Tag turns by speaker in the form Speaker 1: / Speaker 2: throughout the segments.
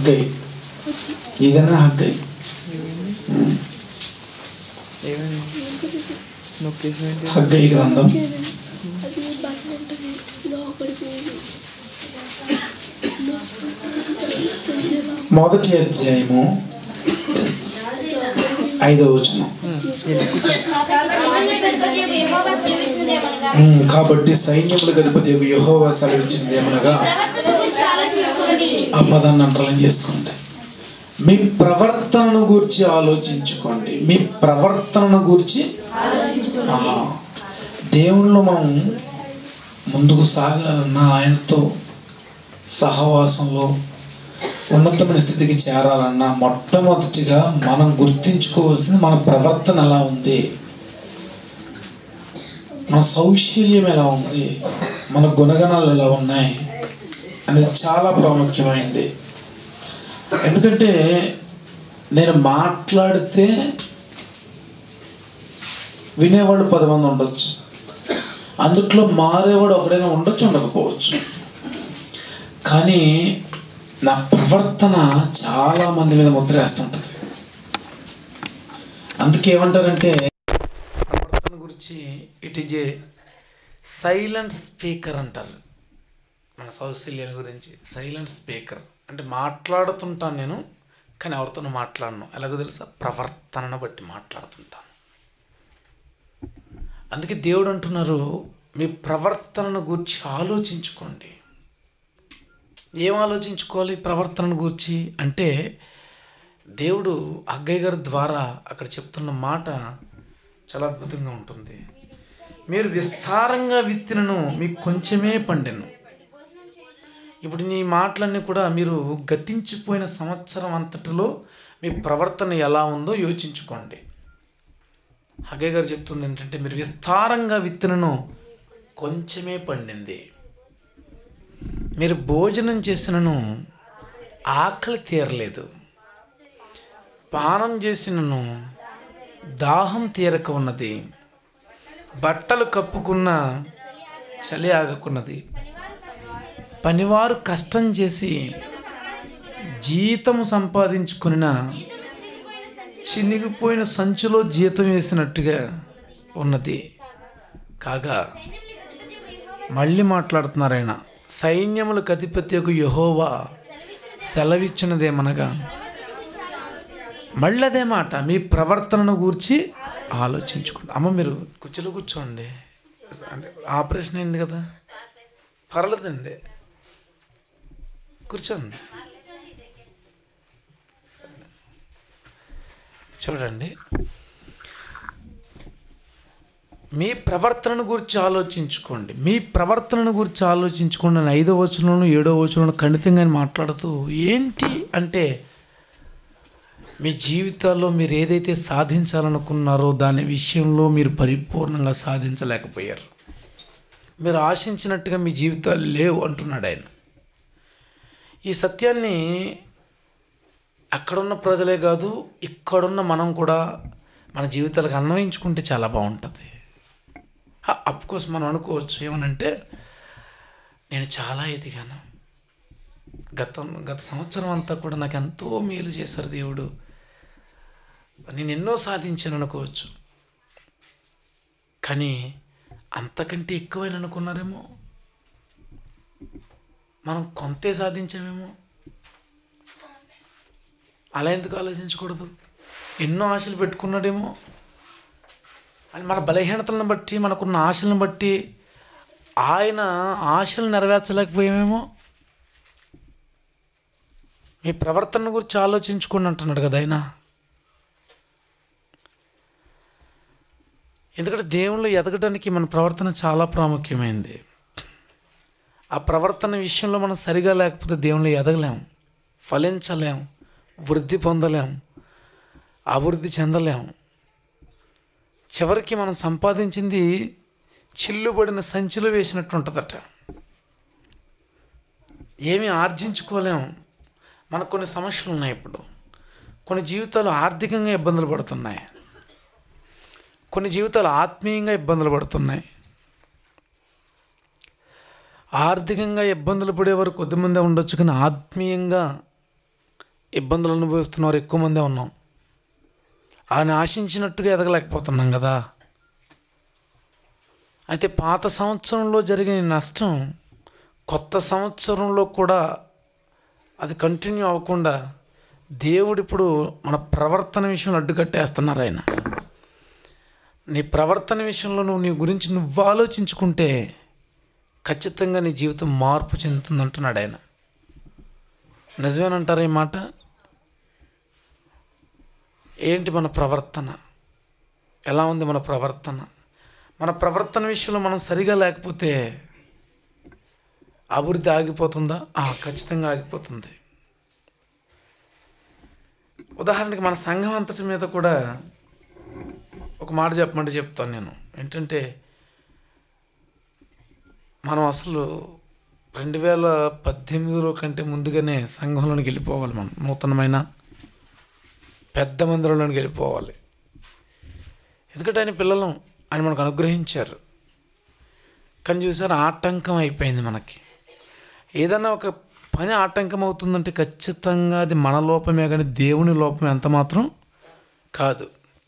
Speaker 1: Haggai ఏదైనా Haggai
Speaker 2: ఏమైంది నొక్కేసిన ఏంటి
Speaker 1: హగ్గై గ్రంథం
Speaker 3: అది బట్టలు ఉంటుంది లోపలికి పోయి తెలిసేలా
Speaker 1: మొదటి అధ్యాయము ఐదవ వచనం ఉమ్, కాబట్టి సైన్యములకు అధిపతి యహోవా సెలవిచ్చింది ఏమనగా ఆ పదాన్ని అంటలం చేసుకోండి మీ ప్రవర్తనను గూర్చి ఆలోచించుకోండి మీ ప్రవర్తనను గూర్చి ఆ, దేవుళ్ళు మనం ముందుకు సాగాలన్నా ఆయనతో సహవాసంలో ఉన్నతమైన స్థితికి చేరాలన్నా మొట్టమొదటిగా మనం గుర్తించుకోవాల్సింది మన ప్రవర్తన ఎలా ఉంది మన సౌశీల్యం ఎలా ఉంది మన గుణగణాలు ఎలా ఉన్నాయి అనేది చాలా ప్రాముఖ్యమైంది ఎందుకంటే నేను మాట్లాడితే వినేవాళ్ళు పది మంది ఉండొచ్చు అందుట్లో మారేవాడు ఒకడైనా ఉండొచ్చు ఉండకపోవచ్చు కానీ నా ప్రవర్తన చాలా మంది మీద ముద్ర వేస్తుంటుంది అందుకే ఏమంటారంటే ప్రవర్తన గురించి it is a silent speaker అంటారు మన సౌశల్యం గురించి సైలెంట్ స్పీకర్ అంటే మాట్లాడుతుంటాను నేను కానీ ఎవరితోనూ మాట్లాడను ఎలాగో తెలుసా ప్రవర్తనను బట్టి మాట్లాడుతుంటాను అందుకే దేవుడు అంటున్నారు మీ ప్రవర్తనను గురించి ఆలోచించుకోండి ఏం ఆలోచించుకోవాలి ప్రవర్తనను గురించి అంటే దేవుడు అగ్గయ్య గారి ద్వారా అక్కడ చెప్తున్న మాట చాలా అద్భుతంగా ఉంటుంది మీరు విస్తారంగా విత్తినను మీకు కొంచెమే పండెను ఇప్పుడు నీ మాటలన్నీ కూడా మీరు గతించిపోయిన సంవత్సరం అంతటిలో మీ ప్రవర్తన ఎలా ఉందో యోచించుకోండి అగ్గయ్య గారు చెప్తుంది ఏంటంటే మీరు విస్తారంగా విత్తినను కొంచెమే పండింది మీరు భోజనం చేసినను ఆకలి తీరలేదు పానం చేసినను దాహం తీరక ఉన్నది బట్టలు కప్పుకున్న చలి ఆగకున్నది పనివారు కష్టం చేసి జీతము సంపాదించుకున్న చినిగిపోయిన సంచిలో జీతం వేసినట్టుగా ఉన్నది కాగా మళ్ళీ మాట్లాడుతున్నారు ఆయన సైన్యములకు అధిపత్యకు యహోవా సెలవిచ్చినదేమనగా మళ్ళీ అదే మాట మీ ప్రవర్తనను గూర్చి ఆలోచించుకోండి అమ్మ మీరు కుర్చీలో కూర్చోండి అంటే ఆపరేషన్ అయింది కదా పర్లేదండి కూర్చోండి చూడండి మీ ప్రవర్తనను గురించి ఆలోచించుకోండి మీ ప్రవర్తనను గురించి ఆలోచించుకోండి అని ఐదో వచనంలో ఏడో వచనంలో ఖండితంగా ఆయన మాట్లాడుతూ ఏంటి అంటే మీ జీవితాల్లో మీరు ఏదైతే సాధించాలనుకున్నారో దాని విషయంలో మీరు పరిపూర్ణంగా సాధించలేకపోయారు మీరు ఆశించినట్టుగా మీ జీవితాలు లేవు అంటున్నాడు ఆయన ఈ సత్యాన్ని అక్కడున్న ప్రజలే కాదు ఇక్కడున్న మనం కూడా మన జీవితాలకు అన్వయించుకుంటే చాలా బాగుంటుంది అఫ్కోర్స్ మనం అనుకోవచ్చు ఏమనంటే నేను చాలా ఎదిగాను గతం గత సంవత్సరం అంతా కూడా నాకు ఎంతో మేలు చేశారు దేవుడు నేను ఎన్నో సాధించాను అనుకోవచ్చు కానీ అంతకంటే ఎక్కువైన అనుకున్నారేమో మనం కొంతే సాధించామేమో అలా ఎందుకు ఆలోచించకూడదు ఎన్నో ఆశలు పెట్టుకున్నాడేమో అని మన బలహీనతలను బట్టి మనకున్న ఆశలను బట్టి ఆయన ఆశలు నెరవేర్చలేకపోయామేమో మీ ప్రవర్తన గురించి ఆలోచించుకోండి అంటున్నాడు కదా ఆయన ఎందుకంటే దేవుళ్ళు ఎదగడానికి మన ప్రవర్తన చాలా ప్రాముఖ్యమైంది ఆ ప్రవర్తన విషయంలో మనం సరిగా లేకపోతే దేవుళ్ళు ఎదగలేం ఫలించలేం వృద్ధి పొందలేం అభివృద్ధి చెందలేం చివరికి మనం సంపాదించింది చిల్లుబడిన సంచిలో వేసినట్టు ఉంటుందట ఏమీ ఆర్జించుకోలేం మనకు కొన్ని సమస్యలు ఉన్నాయి ఇప్పుడు కొన్ని జీవితాలు ఆర్థికంగా ఇబ్బందులు పడుతున్నాయి కొన్ని జీవితాలు ఆత్మీయంగా ఇబ్బందులు పడుతున్నాయి ఆర్థికంగా ఇబ్బందులు పడేవారు కొద్దిమంది ఉండొచ్చు కానీ ఆత్మీయంగా ఇబ్బందులు అనుభవిస్తున్న వారు ఎక్కువ మందే ఉన్నాం ఆయన ఆశించినట్టుగా ఎదగలేకపోతున్నాం కదా అయితే పాత సంవత్సరంలో జరిగిన ఈ నష్టం కొత్త సంవత్సరంలో కూడా అది కంటిన్యూ అవ్వకుండా దేవుడు ఇప్పుడు మన ప్రవర్తన విషయంలో అడ్డుకట్టేస్తున్నారు ఆయన నీ ప్రవర్తన విషయంలో నువ్వు నీ గురించి నువ్వు ఆలోచించుకుంటే ఖచ్చితంగా నీ జీవితం మార్పు చెందుతుంది అంటున్నాడు ఆయన నిజమేనంటారా ఈ మాట ఏంటి మన ప్రవర్తన ఎలా ఉంది మన ప్రవర్తన మన ప్రవర్తన విషయంలో మనం సరిగా లేకపోతే అభివృద్ధి ఆగిపోతుందా ఆ, ఖచ్చితంగా ఆగిపోతుంది ఉదాహరణకి మన సంఘం అంతటి మీద కూడా ఒక మాట చెప్పమంటే చెప్తాను నేను ఏంటంటే మనం అసలు రెండు వేల పద్దెనిమిదిలో కంటే ముందుగానే సంఘంలోనికి వెళ్ళిపోవాలి మనం నూతనమైన పెద్ద మందిరంలోనికి వెళ్ళిపోవాలి ఎందుకంటే ఆయన పిల్లలు ఆయన మనకు అనుగ్రహించారు కానీ చూసారు ఆటంకం అయిపోయింది మనకి ఏదన్నా ఒక పని ఆటంకం అవుతుందంటే ఖచ్చితంగా అది మన లోపమే కానీ దేవుని లోపం ఎంత మాత్రం కాదు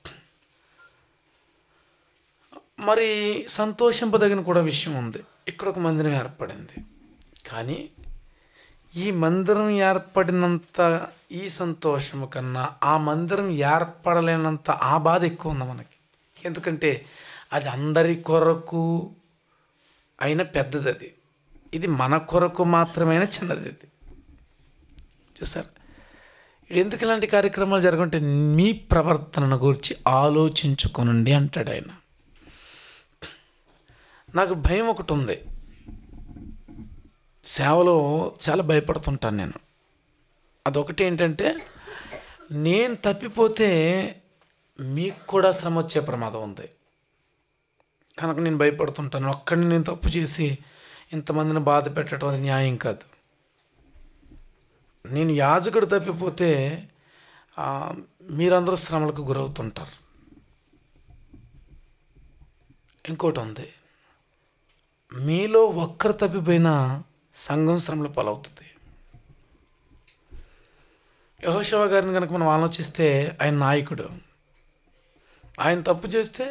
Speaker 1: మరి సంతోషింపదగిన కూడా విషయం ఉంది ఇక్కడ ఒక మందిరం ఏర్పడింది కానీ ఈ మందిరం ఏర్పడినంత ఈ సంతోషము కన్నా ఆ మందిరం ఏర్పడలేనంత ఆ బాధ ఎక్కువ ఉంది మనకి ఎందుకంటే అది అందరి కొరకు అయిన పెద్దది అది ఇది మన కొరకు మాత్రమైన చిన్నది అది చూసారు ఇది ఎందుకు ఇలాంటి కార్యక్రమాలు జరగంటే మీ ప్రవర్తనను గురించి ఆలోచించుకోనండి అంటాడు ఆయన నాకు భయం ఒకటి ఉంది సేవలో చాలా భయపడుతుంటాను నేను అదొకటి ఏంటంటే నేను తప్పిపోతే మీకు కూడా శ్రమ వచ్చే ప్రమాదం ఉంది కనుక నేను భయపడుతుంటాను ఒక్కడిని నేను తప్పు చేసి ఇంతమందిని బాధ పెట్టడం అది న్యాయం కాదు నేను యాజకుడు తప్పిపోతే ఆ, మీరందరూ శ్రమలకు గురవుతుంటారు ఇంకోటి ఉంది మీలో ఒక్కరు తప్పిపోయినా సంఘం శ్రమల పాలవుతుంది యహోశివ గారిని కనుక మనం ఆలోచిస్తే ఆయన నాయకుడు ఆయన తప్పు చేస్తే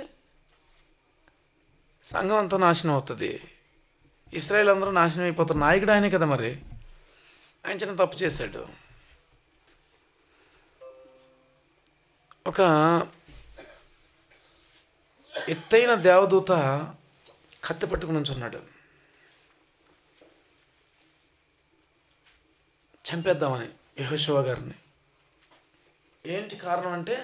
Speaker 1: సంఘం అంతా నాశనం అవుతుంది ఇస్రాయేల్ అందరూ నాశనం అయిపోతారు నాయకుడు ఆయనే కదా మరి ఆయన చిన్న తప్పు చేశాడు ఒక ఎత్తైన దేవదూత కత్తి పట్టుకుని ఉంచున్నాడు చంపేద్దామని యహోశివ గారిని ఏంటి కారణం అంటే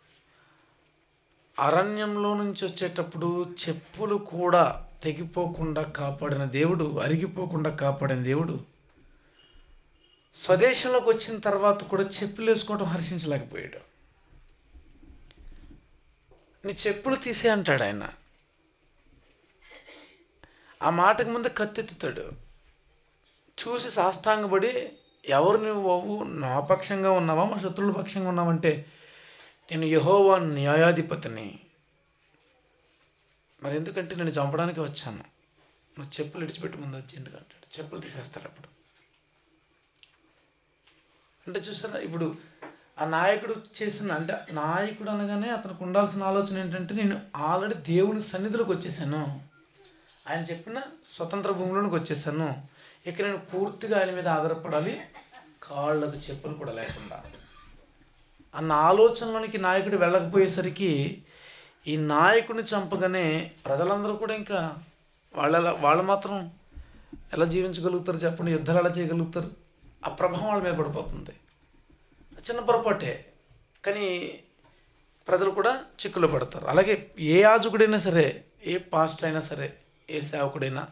Speaker 1: అరణ్యంలో నుంచి వచ్చేటప్పుడు చెప్పులు కూడా తెగిపోకుండా కాపాడిన దేవుడు అరిగిపోకుండా కాపాడిన దేవుడు స్వదేశంలోకి వచ్చిన తర్వాత కూడా చెప్పులు వేసుకోవడం హర్షించలేకపోయాడు నీ చెప్పులు తీసే అంటాడు ఆయన ఆ మాటకు ముందు కత్తెత్తుతాడు చూసి సాష్టాంగపడి ఎవరు నువ్వు బాబు నా పక్షంగా ఉన్నావా మా శత్రువుల పక్షంగా ఉన్నావంటే నేను యహోవా న్యాయాధిపతిని మరి ఎందుకంటే నేను చంపడానికి వచ్చాను నువ్వు చెప్పులు ఇడిచిపెట్టి ముందు వచ్చిండు అంటాడు చెప్పులు తీసేస్తారు అప్పుడు అంటే చూసారా ఇప్పుడు ఆ నాయకుడు చేసిన అంటే నాయకుడు అనగానే అతనికి ఉండాల్సిన ఆలోచన ఏంటంటే నేను ఆల్రెడీ దేవుని సన్నిధిలోకి వచ్చేసాను ఆయన చెప్పిన స్వతంత్ర భూమిలోనికి వచ్చేసాను ఇక నేను పూర్తిగా ఆయన మీద ఆధారపడాలి కాళ్ళకు చెప్పులు కూడా లేకుండా అన్న ఆలోచనలోనికి నాయకుడు వెళ్ళకపోయేసరికి ఈ నాయకుడిని చంపగానే ప్రజలందరూ కూడా ఇంకా వాళ్ళ వాళ్ళు మాత్రం ఎలా జీవించగలుగుతారు చెప్పండి యుద్ధాలు ఎలా చేయగలుగుతారు ఆ ప్రభావం వాళ్ళ మీద పడిపోతుంది చిన్న పొరపాటే కానీ ప్రజలు కూడా చిక్కులు పడతారు అలాగే ఏ యాజకుడైనా సరే ఏ పాస్టర్ అయినా సరే ఏ సేవకుడైనా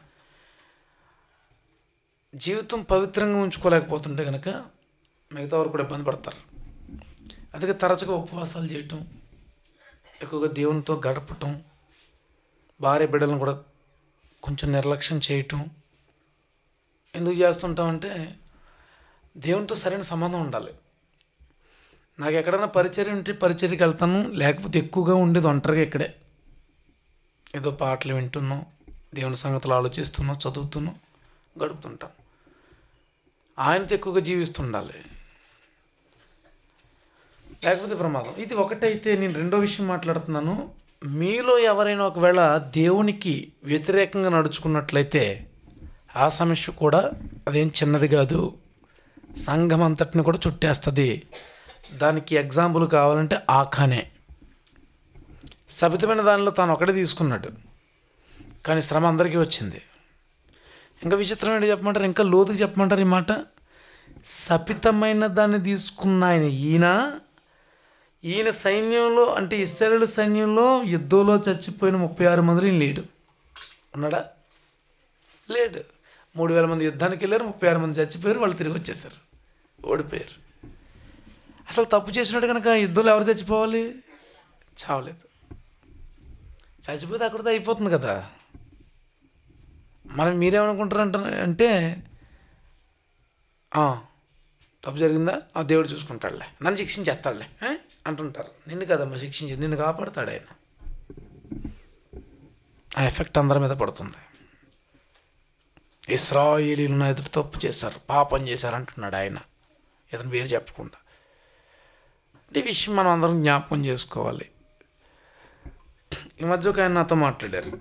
Speaker 1: జీవితం పవిత్రంగా ఉంచుకోలేకపోతుంటే కనుక మిగతా వారు కూడా ఇబ్బంది పడతారు అందుకే తరచుగా ఉపవాసాలు చేయటం ఎక్కువగా దేవునితో గడపటం భార్య బిడ్డలను కూడా కొంచెం నిర్లక్ష్యం చేయటం ఎందుకు చేస్తుంటామంటే దేవునితో సరైన సంబంధం ఉండాలి నాకు ఎక్కడైనా పరిచర్య ఉంటే పరిచర్యకి వెళ్తాను లేకపోతే ఎక్కువగా ఉండేది ఒంటరిగా ఇక్కడే ఏదో పాటలు వింటున్నాం దేవుని సంగతులు ఆలోచిస్తున్నాం చదువుతున్నాం గడుపుతుంటాం ఆయనతో ఎక్కువగా జీవిస్తుండాలి లేకపోతే ప్రమాదం ఇది ఒకటైతే నేను రెండో విషయం మాట్లాడుతున్నాను మీలో ఎవరైనా ఒకవేళ దేవునికి వ్యతిరేకంగా నడుచుకున్నట్లయితే ఆ సమస్య కూడా అదేం చిన్నది కాదు సంఘం అంతటిని కూడా చుట్టేస్తుంది దానికి ఎగ్జాంపుల్ కావాలంటే ఆఖానే సబితమైన దానిలో తాను ఒకటే తీసుకున్నాడు కానీ శ్రమ అందరికీ వచ్చింది ఇంకా విచిత్రం ఏంటి చెప్పమంటారు ఇంకా లోతుకి చెప్పమంటారు ఈ మాట సపితమైన దాన్ని తీసుకున్న ఆయన ఈయన ఈయన సైన్యంలో అంటే ఇస్రాయేల్ సైన్యంలో యుద్ధంలో చచ్చిపోయిన ముప్పై ఆరు మందిలో ఈయన లేడు ఉన్నాడా లేడు మూడు వేల మంది యుద్ధానికి వెళ్ళారు ముప్పై ఆరు మంది చచ్చిపోయారు వాళ్ళు తిరిగి వచ్చేసారు ఓడిపోయారు అసలు తప్పు చేసినట్టు కనుక యుద్ధంలో ఎవరు చచ్చిపోవాలి చావలేదు చచ్చిపోతే అక్కడితో అయిపోతుంది కదా మనం మీరేమనుకుంటారు అంట అంటే "ఆ, తప్పు జరిగిందా ఆ దేవుడు చూసుకుంటాడులే నన్ను శిక్షించేస్తాడులే ఏ?" అంటుంటారు నిన్ను కదమ్మా శిక్షించేది నిన్ను కాపాడుతాడు ఆయన ఆ ఎఫెక్ట్ అందరి మీద పడుతుంది ఇస్రాయేలీలు నా ఎదురు తప్పు చేశారు పాపం చేశారు అంటున్నాడు ఆయన ఇతను పేరు చెప్పకుండా అంటే ఈ విషయం మనం అందరం జ్ఞాపకం చేసుకోవాలి ఈ మధ్య ఒక ఆయన నాతో మాట్లాడారు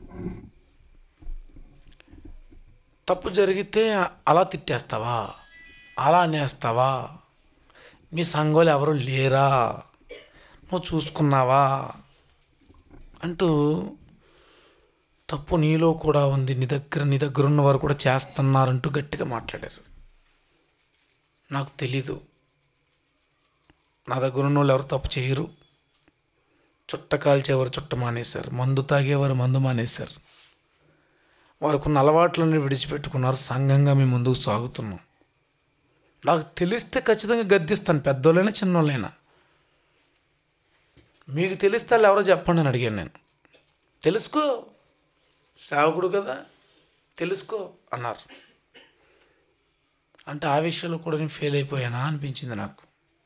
Speaker 1: తప్పు జరిగితే అలా తిట్టేస్తావా అలా అనేస్తావా మీ సంఘంలో ఎవరు లేరా నువ్వు చూసుకున్నావా అంటూ తప్పు నీలో కూడా ఉంది నీ దగ్గర నీ దగ్గర ఉన్న వారు కూడా చేస్తున్నారంటూ గట్టిగా మాట్లాడారు నాకు తెలీదు నా దగ్గర ఉన్న వాళ్ళు ఎవరు తప్పు చేయరు చుట్ట కాల్చేవారు చుట్ట మానేశారు మందు తాగేవారు మందు మానేశారు వారికి ఉన్న అలవాట్లన్నీ విడిచిపెట్టుకున్నారు సంఘంగా మేము ముందుకు సాగుతున్నాం నాకు తెలిస్తే ఖచ్చితంగా గద్దిస్తాను పెద్దోళ్ళైనా చిన్నోళ్ళైనా మీకు తెలిస్తే వాళ్ళు ఎవరో చెప్పండి అని అడిగాను నేను తెలుసుకో సేవకుడు కదా తెలుసుకో అన్నారు అంటే ఆ విషయంలో కూడా నేను ఫెయిల్ అయిపోయానా అనిపించింది నాకు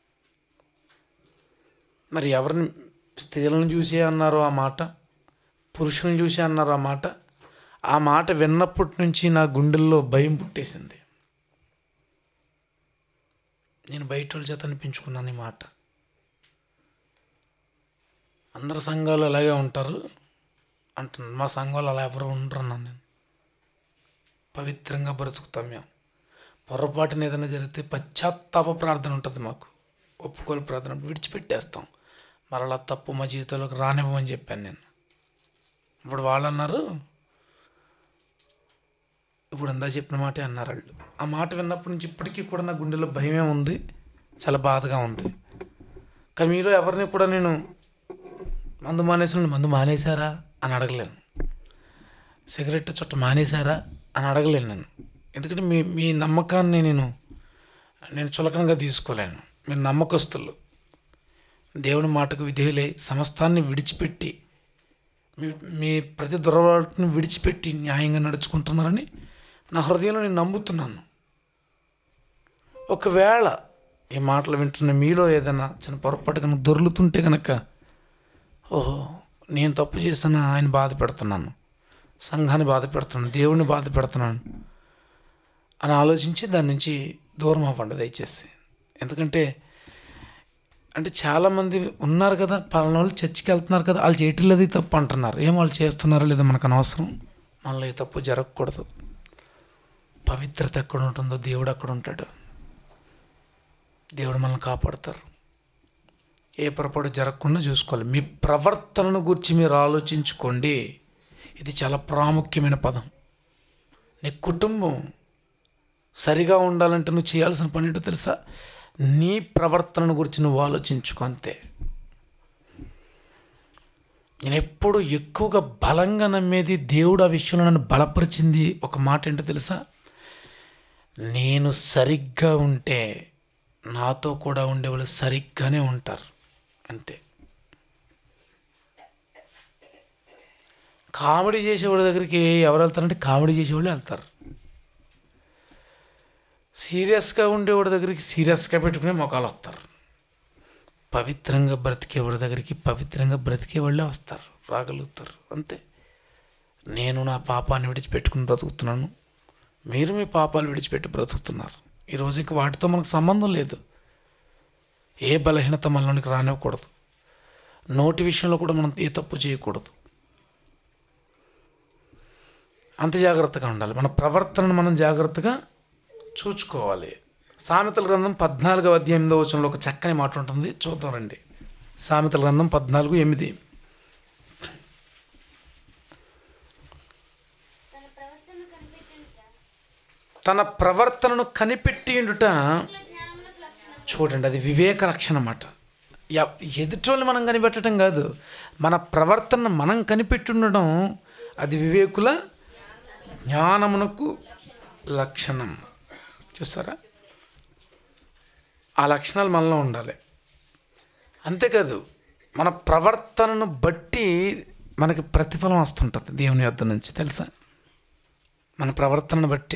Speaker 1: మరి ఎవరిని స్త్రీలను చూసే అన్నారో ఆ మాట పురుషులను చూసే అన్నారు ఆ మాట ఆ మాట విన్నప్పటి నుంచి నా గుండెల్లో భయం పుట్టేసింది నేను బయట వాళ్ళ చేత అనిపించుకున్నాను ఈ మాట అందరు సంఘాలు అలాగే ఉంటారు అంటున్నాను మా సంఘాలు అలా ఎవరు ఉండరు అన్నాను నేను పవిత్రంగా బ్రతుకుతాం మేము పొరపాటున ఏదైనా జరిగితే పశ్చాత్తాప ప్రార్థన ఉంటుంది మాకు ఒప్పుకోలు ప్రార్థన విడిచిపెట్టేస్తాం మరలా తప్పు మా జీవితంలోకి రానివ్వమని చెప్పాను నేను ఇప్పుడు వాళ్ళు అన్నారు ఇప్పుడు అందా చెప్పిన మాటే అన్నారు వాళ్ళు ఆ మాట విన్నప్పటి నుంచి ఇప్పటికీ కూడా నా గుండెలో భయమే ఉంది చాలా బాధగా ఉంది కానీ మీలో ఎవరిని కూడా నేను మందు మానేసిన మందు మానేశారా అని అడగలేను సిగరెట్ చుట్ట మానేశారా అని అడగలేను నేను ఎందుకంటే మీ మీ నమ్మకాన్ని నేను నేను చులకనగా తీసుకోలేను మీరు నమ్మకస్తులు దేవుని మాటకు విధేయులై సమస్తాన్ని విడిచిపెట్టి మీ మీ ప్రతి దురవాటిని విడిచిపెట్టి న్యాయంగా నడుచుకుంటున్నారని నా హృదయంలో నేను నమ్ముతున్నాను ఒకవేళ ఈ మాటలు వింటున్న మీలో ఏదైనా చిన్న పొరపాటు కనుక దొర్లుతుంటే కనుక ఓహో నేను తప్పు చేసిన ఆయన బాధ పెడుతున్నాను సంఘాన్ని బాధ పెడుతున్నాను దేవుడిని బాధ పెడుతున్నాను అని ఆలోచించి దాని నుంచి దూరం అవ్వండి దయచేసి ఎందుకంటే అంటే చాలామంది ఉన్నారు కదా పలానా వాళ్ళు చర్చికి వెళ్తున్నారు కదా వాళ్ళు చేయటం లేదు ఇది తప్పు అంటున్నారు ఏం వాళ్ళు చేస్తున్నారో లేదో మనకు అనవసరం మనలో ఈ తప్పు జరగకూడదు పవిత్రత ఎక్కడ ఉంటుందో దేవుడు అక్కడ ఉంటాడు దేవుడు మనల్ని కాపాడతారు ఏ పొరపాటు జరగకుండా చూసుకోవాలి మీ ప్రవర్తనను గురించి మీరు ఆలోచించుకోండి ఇది చాలా ప్రాముఖ్యమైన పదం నీ కుటుంబం సరిగా ఉండాలంటే నువ్వు చేయాల్సిన పని ఏంటో తెలుసా నీ ప్రవర్తనను గురించి నువ్వు ఆలోచించుకో అంతే నేను ఎప్పుడు ఎక్కువగా బలంగా నమ్మేది దేవుడు ఆ విషయంలో నన్ను బలపరిచింది ఒక మాట ఏంటో తెలుసా నేను సరిగ్గా ఉంటే నాతో కూడా ఉండేవాళ్ళు సరిగ్గానే ఉంటారు అంతే కామెడీ చేసేవాళ్ళ దగ్గరికి ఎవరు వెళ్తారంటే కామెడీ చేసేవాళ్ళు వెళ్తారు సీరియస్గా ఉండేవాడి దగ్గరికి సీరియస్గా పెట్టుకునే మొఖాలు వస్తారు పవిత్రంగా బ్రతికేవాడి దగ్గరికి పవిత్రంగా బ్రతికే వాళ్ళే వస్తారు రాగలుగుతారు అంతే నేను నా పాపాన్ని విడిచిపెట్టుకుని బ్రతుకుతున్నాను మీరు మీ పాపాలు విడిచిపెట్టి బ్రతుకుతున్నారు ఈరోజు ఇంక వాటితో మనకు సంబంధం లేదు ఏ బలహీనత మనలోనికి రానివ్వకూడదు నోటి విషయంలో కూడా మనం ఏ తప్పు చేయకూడదు అంత జాగ్రత్తగా ఉండాలి మన ప్రవర్తనను మనం జాగ్రత్తగా చూచుకోవాలి సామెతల గ్రంథం పద్నాలుగవ అధ్యాయం ఎనిమిదో వచనంలో ఒక చక్కని మాట ఉంటుంది చూద్దాం రండి సామెతల గ్రంథం పద్నాలుగు ఎనిమిది తన ప్రవర్తనను కనిపెట్టిండుట చూడండి అది వివేక రక్షణ అన్నమాట ఎ- ఎదుటోళ్ళు మనం కనిపెట్టడం కాదు మన ప్రవర్తన మనం కనిపెట్టుండడం అది వివేకుల జ్ఞానమునకు లక్షణం చూస్తారా ఆ లక్షణాలు మనలో ఉండాలి అంతేకాదు మన ప్రవర్తనను బట్టి మనకి ప్రతిఫలం వస్తుంటుంది దేవుని యొద్ద నుంచి తెలుసా మన ప్రవర్తనను బట్టే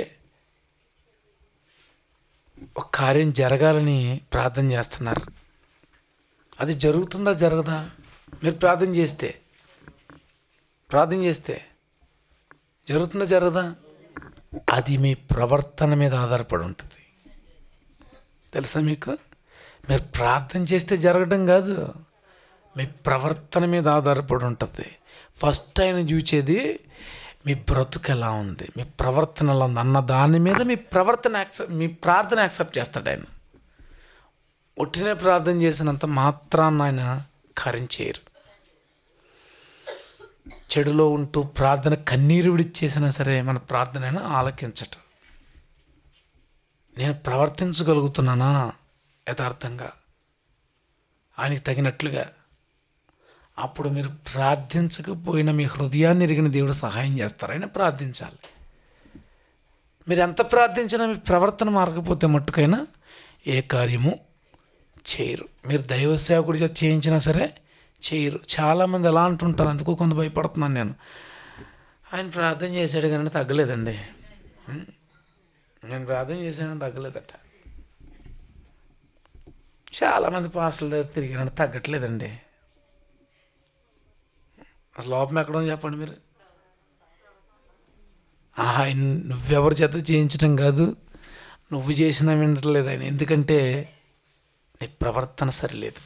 Speaker 1: ఒక కార్యం జరగాలని ప్రార్థన చేస్తున్నారు అది జరుగుతుందా జరగదా మీరు ప్రార్థన చేస్తే ప్రార్థన చేస్తే జరుగుతుందా జరగదా అది మీ ప్రవర్తన మీద ఆధారపడి ఉంటుంది తెలుసా మీకు మీరు ప్రార్థన చేస్తే జరగడం కాదు మీ ప్రవర్తన మీద ఆధారపడి ఉంటుంది ఫస్ట్ ఆయన చూచేది మీ బ్రతుకు ఎలా ఉంది మీ ప్రవర్తన ఎలా ఉంది అన్న దాని మీద మీ ప్రవర్తన యాక్సెప్ట్ మీ ప్రార్థన యాక్సెప్ట్ చేస్తాడు ఆయన ఒట్టినే ప్రార్థన చేసినంత మాత్రాన్ని ఆయన కార్యం చేయరు చెడులో ఉంటూ ప్రార్థన కన్నీరు విడిచేసినా సరే మన ప్రార్థనను ఆలకించటం నేను ప్రవర్తించగలుగుతున్నానా యథార్థంగా ఆయనకి తగినట్లుగా అప్పుడు మీరు ప్రార్థించకపోయినా మీ హృదయాన్ని ఎరిగిన దేవుడు సహాయం చేస్తారు ఆయన ప్రార్థించాలి మీరు ఎంత ప్రార్థించినా మీ ప్రవర్తన మారకపోతే మట్టుకైనా ఏ కార్యము చేయరు మీరు దైవ సేవకుడి చేత చేయించినా సరే చేయరు చాలామంది ఎలా అంటుంటారు అందుకు కొంత భయపడుతున్నాను నేను ఆయన ప్రార్థన చేశాడు కానీ తగ్గలేదండి ఉం? నేను ప్రార్థన చేశాను తగ్గలేదట చాలామంది పాస్టర్ల దగ్గర తిరిగాను తగ్గట్లేదండి అసలు లోపం ఎక్కడో చెప్పండి మీరు ఆహా ఆయన నువ్వెవరి చేత చేయించడం కాదు నువ్వు చేసినా వినట్లేదు ఆయన ఎందుకంటే నీ ప్రవర్తన సరిలేదు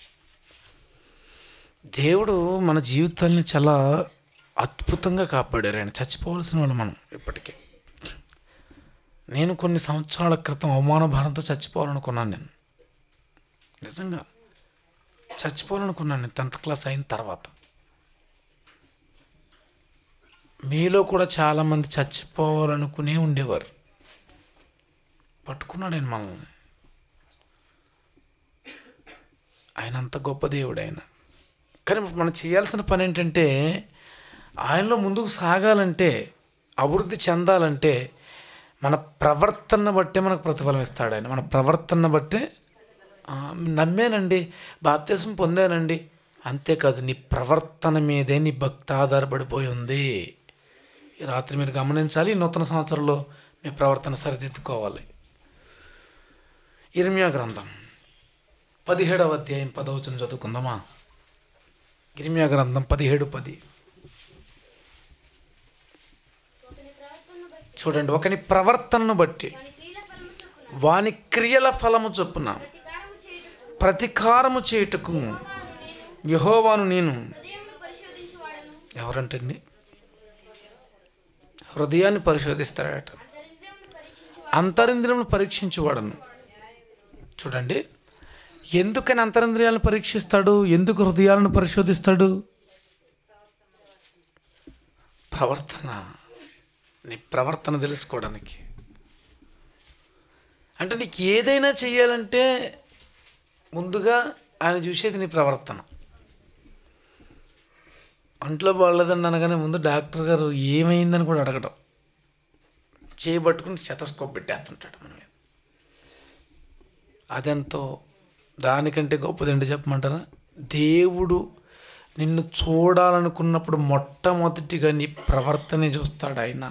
Speaker 1: దేవుడు మన జీవితాల్ని చాలా అద్భుతంగా కాపాడారు ఆయన చచ్చిపోవలసిన వాళ్ళు మనం ఇప్పటికే నేను కొన్ని సంవత్సరాల క్రితం అవమాన భారంతో చచ్చిపోవాలనుకున్నాను నేను నిజంగా చచ్చిపోవాలనుకున్నాను నేను టెన్త్ క్లాస్ అయిన తర్వాత మీలో కూడా చాలామంది చచ్చిపోవాలనుకునే ఉండేవారు పట్టుకున్నాడు ఆయన మనల్ని ఆయన అంత గొప్ప దేవుడు ఆయన కానీ మనం చేయాల్సిన పని ఏంటంటే ఆయనలో ముందుకు సాగాలంటే అభివృద్ధి చెందాలంటే మన ప్రవర్తన బట్టే మనకు ప్రతిఫలం ఇస్తాడు ఆయన మన ప్రవర్తన బట్టే "ఆ, నమ్మానండి బాప్తీసం పొందానండి అంతేకాదు నీ ప్రవర్తన మీదే నీ భక్తి ఆధారపడిపోయి ఉంది ఈ రాత్రి మీరు గమనించాలి ఈ నూతన సంవత్సరంలో మీ ప్రవర్తన సరిదిద్దుకోవాలి ఇర్మియా గ్రంథం పదిహేడవ అధ్యాయం పదవచనం చదువుకుందామా ఇర్మియా గ్రంథం పదిహేడు పది చూడండి ఒకని ప్రవర్తనను బట్టి వాని క్రియల ఫలము చొప్పున ప్రతికారము చేయుటకు యహోవాను నేను ఎవరంటండి హృదయాన్ని పరిశోధిస్తాడట అంతరింద్రియమును పరీక్షించువాడను చూడండి ఎందుకని అంతరింద్రియాలను పరీక్షిస్తాడు ఎందుకు హృదయాలను పరిశోధిస్తాడు ప్రవర్తన నీ ప్రవర్తన తెలుసుకోవడానికి అంటే నీకు ఏదైనా చేయాలంటే ముందుగా ఆయన చూసేది నీ ప్రవర్తన ఒంట్లో బాగలేదని అనగానే ముందు డాక్టర్ గారు ఏమైందని కూడా అడగడం చేయబట్టుకుని శతస్కోప్ పెట్టేస్తుంటాడు మన మీద అదెంతో దానికంటే గొప్పదండి చెప్పమంటారా దేవుడు నిన్ను చూడాలనుకున్నప్పుడు మొట్టమొదటిగా నీ ప్రవర్తనే చూస్తాడు ఆయన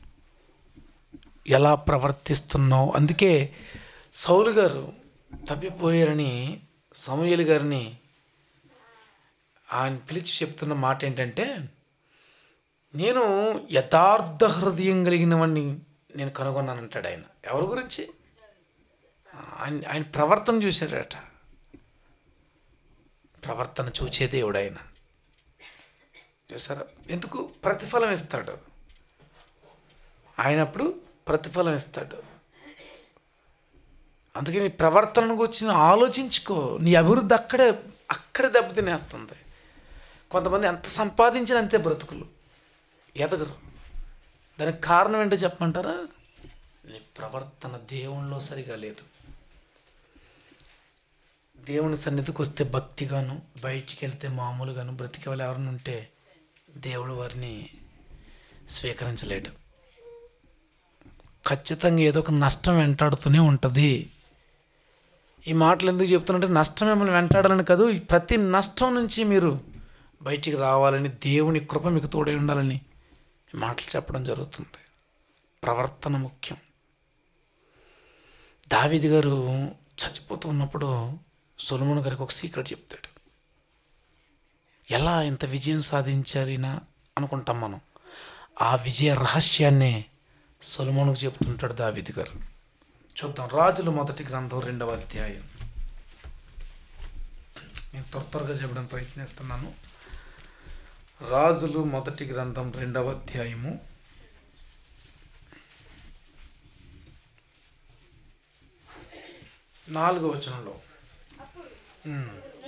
Speaker 1: ఎలా ప్రవర్తిస్తున్నావు అందుకే సౌలు గారు తప్పిపోయారని సమూయలు గారిని ఆయన పిలిచి చెప్తున్న మాట ఏంటంటే నేను యథార్థ హృదయం కలిగిన వాడిని నేను కనుగొన్నానంటాడు ఆయన ఎవరి గురించి ఆయన ఆయన ప్రవర్తన చూశారట ప్రవర్తన చూచే దేవుడు ఆయన చూసారా ఎందుకు ప్రతిఫలం ఇస్తాడు ఆయనప్పుడు ప్రతిఫలం ఇస్తాడు అందుకే నీ ప్రవర్తనను గురించి నువ్వు ఆలోచించుకో నీ అభివృద్ధి అక్కడే అక్కడే దెబ్బతినేస్తుంది కొంతమంది ఎంత సంపాదించిన అంతే బ్రతుకులు ఎదగరు దానికి కారణం ఏంటో చెప్పమంటారా నీ ప్రవర్తన దేవునిలో సరిగా లేదు దేవుని సన్నిధికి వస్తే భక్తిగాను బయటికి వెళ్తే మామూలుగాను బ్రతికే వాళ్ళు ఎవరైనా ఉంటే దేవుడు వారిని స్వీకరించలేడు ఖచ్చితంగా ఏదో ఒక నష్టం వెంటాడుతూనే ఉంటుంది ఈ మాటలు ఎందుకు చెప్తున్నంటే నష్టం మిమ్మల్ని వెంటాడాలని కాదు ఈ ప్రతి నష్టం నుంచి మీరు బయటికి రావాలని దేవుని కృప మీకు తోడై ఉండాలని ఈ మాటలు చెప్పడం జరుగుతుంది ప్రవర్తన ముఖ్యం దావీది గారు చచ్చిపోతూ ఉన్నప్పుడు సొలమున్ గారికి ఒక సీక్రెట్ చెప్తాడు ఎలా ఇంత విజయం సాధించారు ఈయన అనుకుంటాం మనం ఆ విజయ రహస్యాన్నే సొలమునుకు చెప్తుంటాడు దావీది గారు చూద్దాం రాజులు మొదటి గ్రంథం రెండవ అధ్యాయం నేను త్వర త్వరగా చెప్పడానికి ప్రయత్నిస్తున్నాను రాజులు మొదటి గ్రంథం రెండవ అధ్యాయము నాలుగో వచనంలో ఉమ్.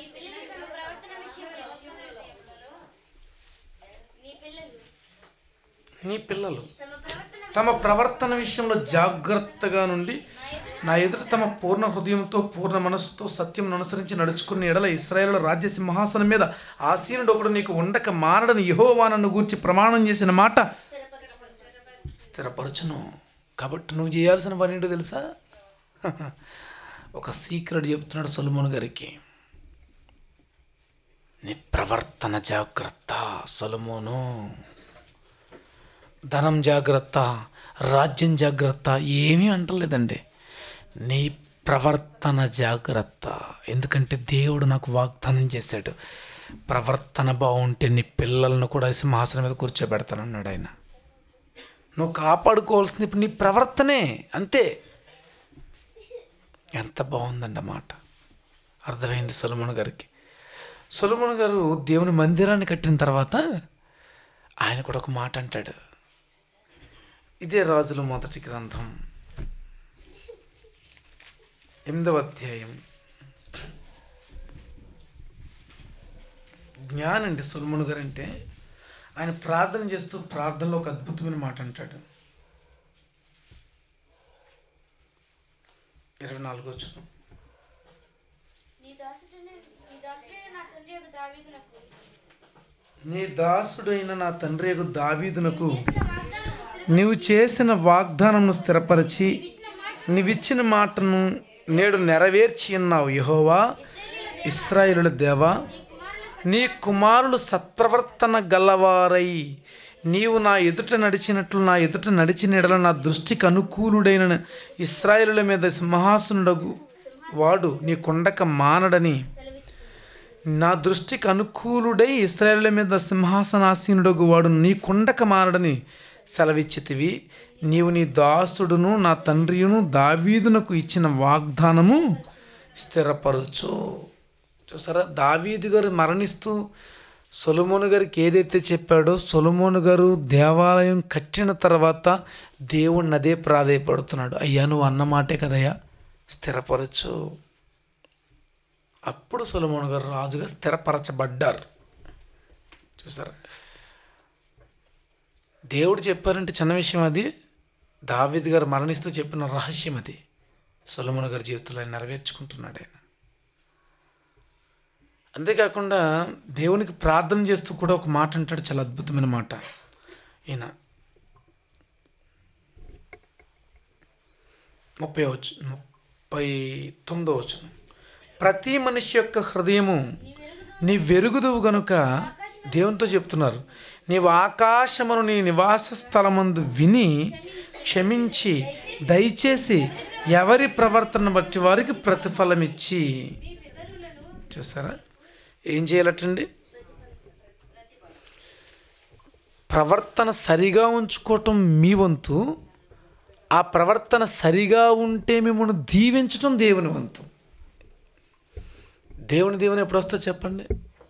Speaker 1: నీ పిల్లలు తమ ప్రవర్తన విషయంలో జాగ్రత్తగా నుండి నా ఎదుట తమ పూర్ణ హృదయంతో పూర్ణ మనస్సుతో సత్యం అనుసరించి నడుచుకున్న ఎడల ఇస్రాయేల్ రాజ్య సింహాసనం మీద ఆసీనుడు ఒకడు నీకు ఉండక మారడని యహోవానను గూర్చి ప్రమాణం చేసిన మాట స్థిరపరచును కాబట్టి నువ్వు చేయాల్సిన పని ఏంటో తెలుసా ఒక సీక్రెట్ చెప్తున్నాడు సొలమోన్ గారికి నీ ప్రవర్తన జాగ్రత్త సొలమోను ధనం జాగ్రత్త రాజ్యం జాగ్రత్త ఏమీ అంటలేదండి నీ ప్రవర్తన జాగ్రత్త ఎందుకంటే దేవుడు నాకు వాగ్దానం చేశాడు ప్రవర్తన బాగుంటే నీ పిల్లలను కూడా సింహాసనం మీద కూర్చోబెడతానన్నాడు ఆయన నువ్వు కాపాడుకోవాల్సింది ఇప్పుడు నీ ప్రవర్తనే అంతే ఎంత బాగుందండి ఆ మాట అర్థమైంది సొలమన్ గారికి సొలమన్ గారు దేవుని మందిరాన్ని కట్టిన తర్వాత ఆయన కూడా ఒక మాట అంటాడు ఇదే రాజుల మొదటి గ్రంథం ఎనిమిదవ అధ్యాయం జ్ఞానండి సొలమును గారు అంటే ఆయన ప్రార్థన చేస్తూ ప్రార్థనలో ఒక అద్భుతమైన మాట అంటాడు ఇరవై నాలుగు వచ్చిన
Speaker 3: నీ దాసుడనే నీ దాసుడైన నా తండ్రి యొక్క దావీదునకు
Speaker 1: నీ దాసుడైన నా తండ్రి యొక్క దావీదునకు
Speaker 3: చేసిన వాగ్దానము
Speaker 1: నీవు చేసిన వాగ్దానంను స్థిరపరిచి నీవిచ్చిన మాటను నేడు నెరవేర్చి ఉన్నావు యహోవా ఇస్రాయేలుల దేవా నీ కుమారులు సత్ప్రవర్తన గలవారై నీవు నా ఎదుట నడిచినట్లు నా ఎదుట నడిచిన ఎడల నా దృష్టికి అనుకూలుడైన ఇస్రాయేలుల మీద సింహాసనుడగు వాడు నీ కొండక మానడని నా దృష్టికి అనుకూలుడై ఇస్రాయేళ్ల మీద సింహాసనాసీనుడగు వాడు నీ కొండక మారడని సెలవిచ్చితివి నీవు నీ దాసుడును నా తండ్రియును దావీదునకు ఇచ్చిన వాగ్దానము స్థిరపరచు చూసారా దావీదు గారు మరణిస్తూ సొలమోను గారికి ఏదైతే చెప్పాడో సొలమోను గారు దేవాలయం కట్టిన తర్వాత దేవుణ్ణి అదే ప్రాధేయపడుతున్నాడు అయ్యా నువ్వు అన్న మాటే కదయ్యా స్థిరపరచు అప్పుడు సొలమోన్ గారు రాజుగా స్థిరపరచబడ్డారు చూసారా దేవుడు చెప్పారంటే చిన్న విషయం అది దావీద్ గారు మరణిస్తూ చెప్పిన రహస్యం అది సొలమోన్ గారి జీవితంలో ఆయన నెరవేర్చుకుంటున్నాడు ఆయన అంతేకాకుండా దేవునికి ప్రార్థన చేస్తూ కూడా ఒక మాట అంటాడు చాలా అద్భుతమైన మాట ఈయన ముప్పై వచ్చు ముప్పై తొమ్మిదో వచ్చు ప్రతి మనిషి యొక్క హృదయము నీ వెరుగుదువు గనుక దేవునితో చెప్తున్నారు నీవు ఆకాశమును నీ నివాస స్థలమందు విని క్షమించి దయచేసి ఎవరి ప్రవర్తన బట్టి వారికి ప్రతిఫలం ఇచ్చి చూసారా ఏం చేయాలటండి ప్రవర్తన సరిగా ఉంచుకోవటం మీ వంతు ఆ ప్రవర్తన సరిగా ఉంటే మిమ్మల్ని దీవించటం దేవుని వంతు దేవుని దేవుని ఎప్పుడు వస్తా చెప్పండి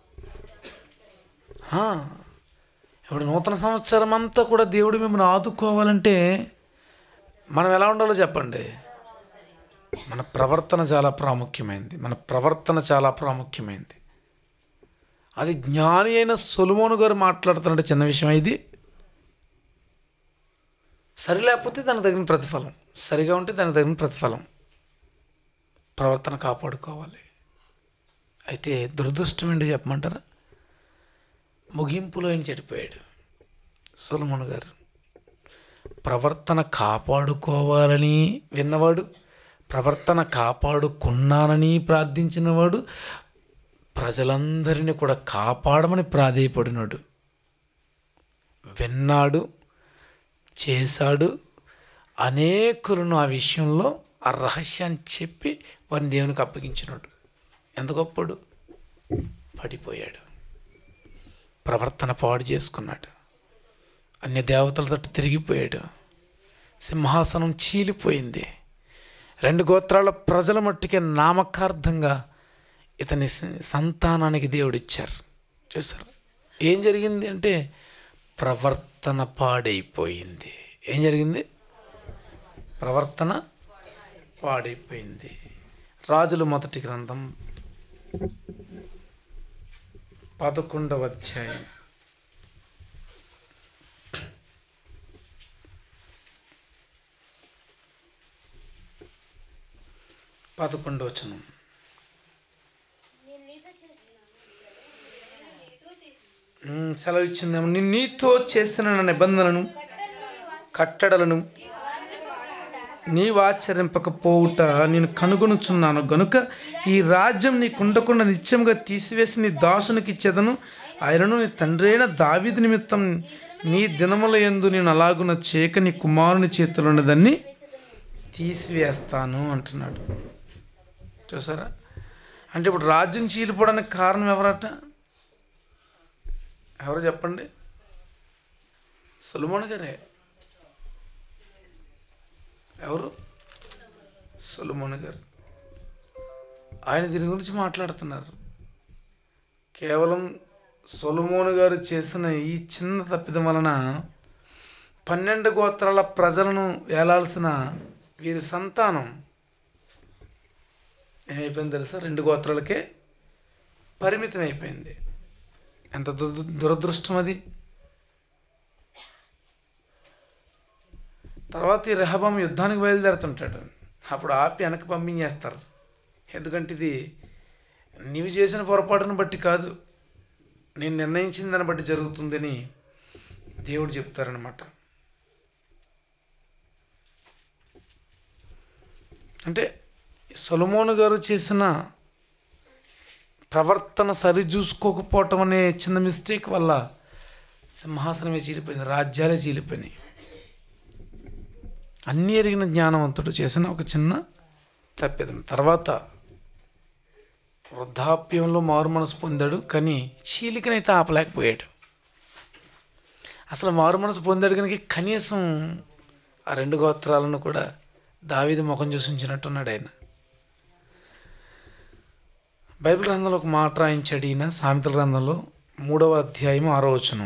Speaker 1: ఆ, ఇప్పుడు నూతన సంవత్సరం అంతా కూడా దేవుడు మిమ్మల్ని ఆదుకోవాలంటే మనం ఎలా ఉండాలో చెప్పండి మన ప్రవర్తన చాలా ప్రాముఖ్యమైనది మన ప్రవర్తన చాలా ప్రాముఖ్యమైనది అది జ్ఞాని అయిన సొలుమోను గారు మాట్లాడుతున్నట్టు చిన్న విషయం ఇది సరి లేకపోతే దానికి తగిన ప్రతిఫలం సరిగా ఉంటే దానికి తగిన ప్రతిఫలం ప్రవర్తన కాపాడుకోవాలి అయితే దురదృష్టం ఏంటి చెప్పమంటారా ముగింపులో ఆయన చెడిపోయాడు సొలమోను గారు ప్రవర్తన కాపాడుకోవాలని విన్నవాడు ప్రవర్తన కాపాడుకున్నానని ప్రార్థించినవాడు ప్రజలందరినీ కూడా కాపాడమని ప్రాధేయపడినాడు విన్నాడు చేశాడు అనేకులను ఆ విషయంలో ఆ రహస్యాన్ని చెప్పి వారిని దేవునికి అప్పగించినాడు ఎంత గొప్పడు పడిపోయాడు ప్రవర్తన పాడు చేసుకున్నాడు అన్య దేవతలతో తిరిగిపోయాడు సింహాసనం చీలిపోయింది రెండు గోత్రాల ప్రజల మట్టుకే నామకార్థంగా ఇతని స- సంతానానికి దేవుడిచ్చారు చూసారు ఏం జరిగింది అంటే ప్రవర్తన పాడైపోయింది ఏం జరిగింది ప్రవర్తన పాడైపోయింది రాజులు మొదటి గ్రంథం పదకొండవ అధ్యాయం పదకొండవ వచనం
Speaker 3: నేను నీతో చేస్తున్నాను
Speaker 1: ఉమ్, సెలవు ఇచ్చిందేమో నేను నీతో చేసిన నా నిబంధనలను కట్టడలను నీవు ఆచరింపకపోవుట నేను కనుగొనుచున్నాను గనుక ఈ రాజ్యం నీకు ఉండకుండా నిత్యంగా తీసివేసి నీ దాసునికి ఇచ్చేదను ఆయనను నీ తండ్రి అయిన దావీదు నిమిత్తం నీ దినముల యందు నేను అలాగున చేయక నీ కుమారుని చేతిలో ఉన్నదాన్ని తీసివేస్తాను అంటున్నాడు చూసారా అంటే ఇప్పుడు రాజ్యం చీలిపోవడానికి కారణం ఎవరట ఎవరు చెప్పండి సులమోన్ గారే ఎవరు సులమోన్ గారు ఆయన దీని గురించి మాట్లాడుతున్నారు కేవలం సొలమోను గారు చేసిన ఈ చిన్న తప్పిదం వలన పన్నెండు గోత్రాల ప్రజలను ఏలాల్సిన వీరి సంతానం ఏమైపోయింది తెలుసా రెండు గోత్రాలకే పరిమితం అయిపోయింది ఎంత దుర దురదృష్టం అది తర్వాత ఈ రెహబాం యుద్ధానికి బయలుదేరుతుంటాడు అప్పుడు ఆపి వెనక్కి పంపించేస్తారు ఎందుకంటే ఇది నీవు చేసిన పొరపాటును బట్టి కాదు నేను నిర్ణయించిన దాన్ని బట్టి జరుగుతుందని దేవుడు చెప్తారనమాట అంటే సొలమోను గారు చేసిన ప్రవర్తన సరిచూసుకోకపోవటం అనే చిన్న మిస్టేక్ వల్ల సింహాసనమే చీలిపోయింది రాజ్యాలే చీలిపోయినాయి అన్నీ ఎరిగిన జ్ఞానవంతుడు చేసిన ఒక చిన్న తప్పిదం తర్వాత వృద్ధాప్యంలో మారు మనసు పొందాడు కానీ చీలికనైతే ఆపలేకపోయాడు అసలు మారు మనసు పొందాడు కనుక కనీసం ఆ రెండు గోత్రాలను కూడా దావీది ముఖం చూసి ఉంచినట్టున్నాడు ఆయన బైబిల్ గ్రంథంలో ఒక మాట రాయించాడు ఈయన సామెతల గ్రంథంలో మూడవ అధ్యాయం ఆరో వచనం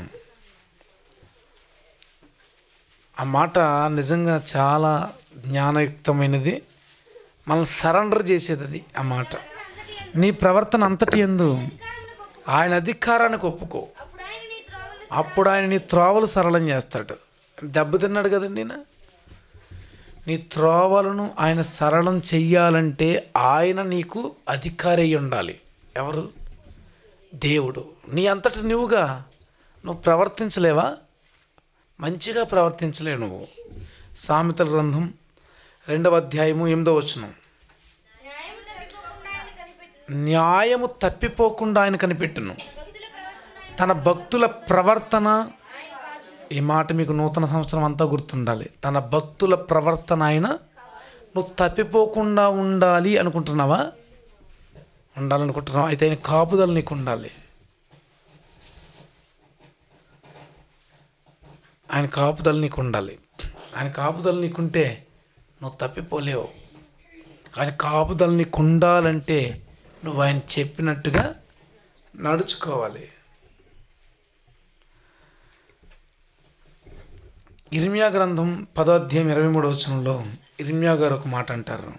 Speaker 1: ఆ మాట నిజంగా చాలా జ్ఞానయుక్తమైనది మనల్ని సరెండర్ చేసేది అది ఆ మాట నీ ప్రవర్తన అంతటి ఎందు ఆయన అధికారానికి ఒప్పుకో
Speaker 3: అప్పుడు ఆయన నీ త్రోవలు
Speaker 1: అప్పుడు ఆయన నీ త్రోవలు సరళం చేస్తాడు దెబ్బతిన్నాడు కదండి ఈయన నీ త్రోవలను ఆయన సరళం చెయ్యాలంటే ఆయన నీకు అధికారి అయి ఉండాలి ఎవరు దేవుడు నీ అంతటి నువ్వుగా నువ్వు ప్రవర్తించలేవా మంచిగా ప్రవర్తించలేవు నువ్వు సామెతల గ్రంథం రెండవ అధ్యాయము ఎనిమిదవ వచనం
Speaker 3: న్యాయం తప్పిపోకుండా ఆయన కనిపెట్టును
Speaker 1: న్యాయము తప్పిపోకుండా ఆయన కనిపెట్టును
Speaker 3: భక్తుల ప్రవర్తన ఆయన
Speaker 1: తన భక్తుల ప్రవర్తన
Speaker 3: ఆయన కాచును
Speaker 1: ఈ మాట మీకు నూతన సంవత్సరం అంతా గుర్తుండాలి తన భక్తుల ప్రవర్తన ఆయన నువ్వు తప్పిపోకుండా ఉండాలి అనుకుంటున్నావా ఉండాలనుకుంటున్నావా అయితే ఆయన కాపుదల నీకు ఉండాలి ఆయన కాపుదల నీకు ఉండాలి ఆయన కాపుదల నీకుంటే నువ్వు తప్పిపోలేవు ఆయన కాపుదల నీకు ఉండాలంటే నువ్వు ఆయన చెప్పినట్టుగా నడుచుకోవాలి ఇర్మియా గ్రంథం పదో అధ్యాయం ఇరవై మూడో వచనంలో ఇర్మియా గారు ఒక మాట అంటారు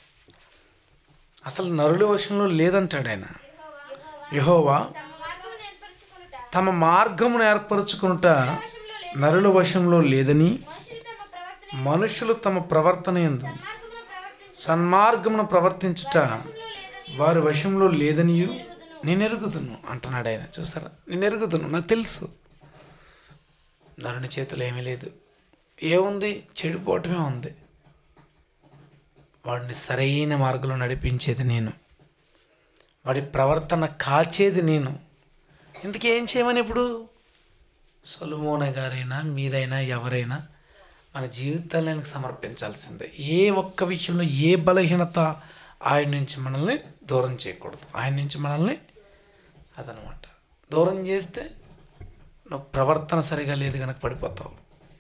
Speaker 1: అసలు నరుల వశంలో లేదంటాడు ఆయన యహోవా
Speaker 3: తమ మార్గమును ఏర్పరచుకొనుట
Speaker 1: తమ మార్గమును ఏర్పరచుకునుట నరుల వశంలో లేదని
Speaker 3: మనుషులు తమ ప్రవర్తన
Speaker 1: మనుషులు తమ ప్రవర్తన ఎందు
Speaker 3: మార్గమును ప్రవర్తించడంలో
Speaker 1: సన్మార్గమును ప్రవర్తించుట
Speaker 3: లేదని
Speaker 1: వారి వశంలో లేదని నేను ఎరుగుదును అంటున్నాడు ఆయన చూసారా నేను ఎరుగుదును నాకు తెలుసు నరుని చేతిలో ఏమీ లేదు ఏముంది చెడిపోవటమే ఉంది వాడిని సరైన మార్గంలో నడిపించేది నేను వాడి ప్రవర్తన కాచేది నేను ఇందుకు ఏం చేయమని ఇప్పుడు సొలుమోన గారైనా మీరైనా ఎవరైనా మన జీవితాన్ని ఆయనకు సమర్పించాల్సిందే ఏ ఒక్క విషయంలో ఏ బలహీనత ఆయన నుంచి మనల్ని దూరం చేయకూడదు ఆయన నుంచి మనల్ని అదనమాట దూరం చేస్తే నువ్వు ప్రవర్తన సరిగా లేదు కనుక పడిపోతావు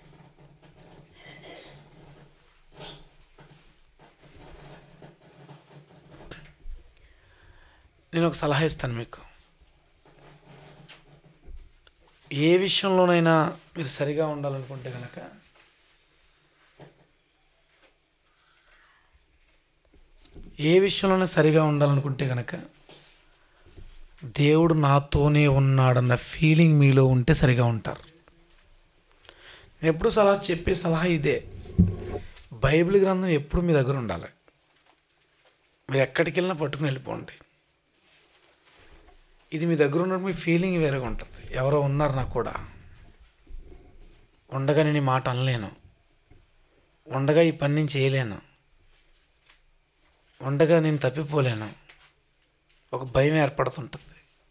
Speaker 1: నేను ఒక సలహా ఇస్తాను మీకు ఏ విషయంలోనైనా మీరు సరిగా ఉండాలనుకుంటే కనుక ఏ విషయంలోనే సరిగా ఉండాలనుకుంటే కనుక దేవుడు నాతోనే ఉన్నాడన్న ఫీలింగ్ మీలో ఉంటే సరిగా ఉంటారు నేను ఎప్పుడు సలహా చెప్పే సలహా ఇదే బైబిల్ గ్రంథం ఎప్పుడు మీ దగ్గర ఉండాలి మీరు ఎక్కడికి వెళ్ళినా పట్టుకుని వెళ్ళిపోండి ఇది మీ దగ్గర ఉన్నప్పుడు మీ ఫీలింగ్ వేరేగా ఉంటుంది ఎవరో ఉన్నారు నాకు కూడా ఉండగా నేను ఈ మాట అనలేను ఉండగా ఈ పని నేను చేయలేను ఉండగా నేను తప్పిపోలేను ఒక భయం ఏర్పడుతుంటుంది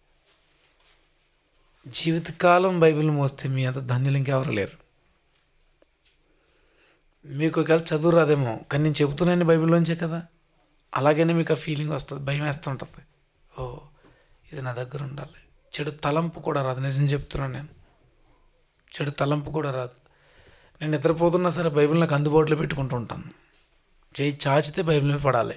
Speaker 1: జీవితకాలం బైబిల్ మోస్తే మీ అంత ధన్యులు ఇంకెవరు లేరు మీకు ఒకవేళ చదువు రాదేమో కానీ నేను చెబుతున్నాను బైబిల్లోంచే కదా అలాగనే మీకు ఆ ఫీలింగ్ వస్తుంది భయం వేస్తుంటుంది ఓ ఇది నా దగ్గర ఉండాలి చెడు తలంపు కూడా రాదు నిజం చెప్తున్నాను నేను చెడు తలంపు కూడా రాదు నేను నిద్రపోతున్నా సరే బైబిల్ నాకు అందుబాటులో పెట్టుకుంటూ ఉంటాను చేయి చాచితే బైబిల్ మీద పడాలి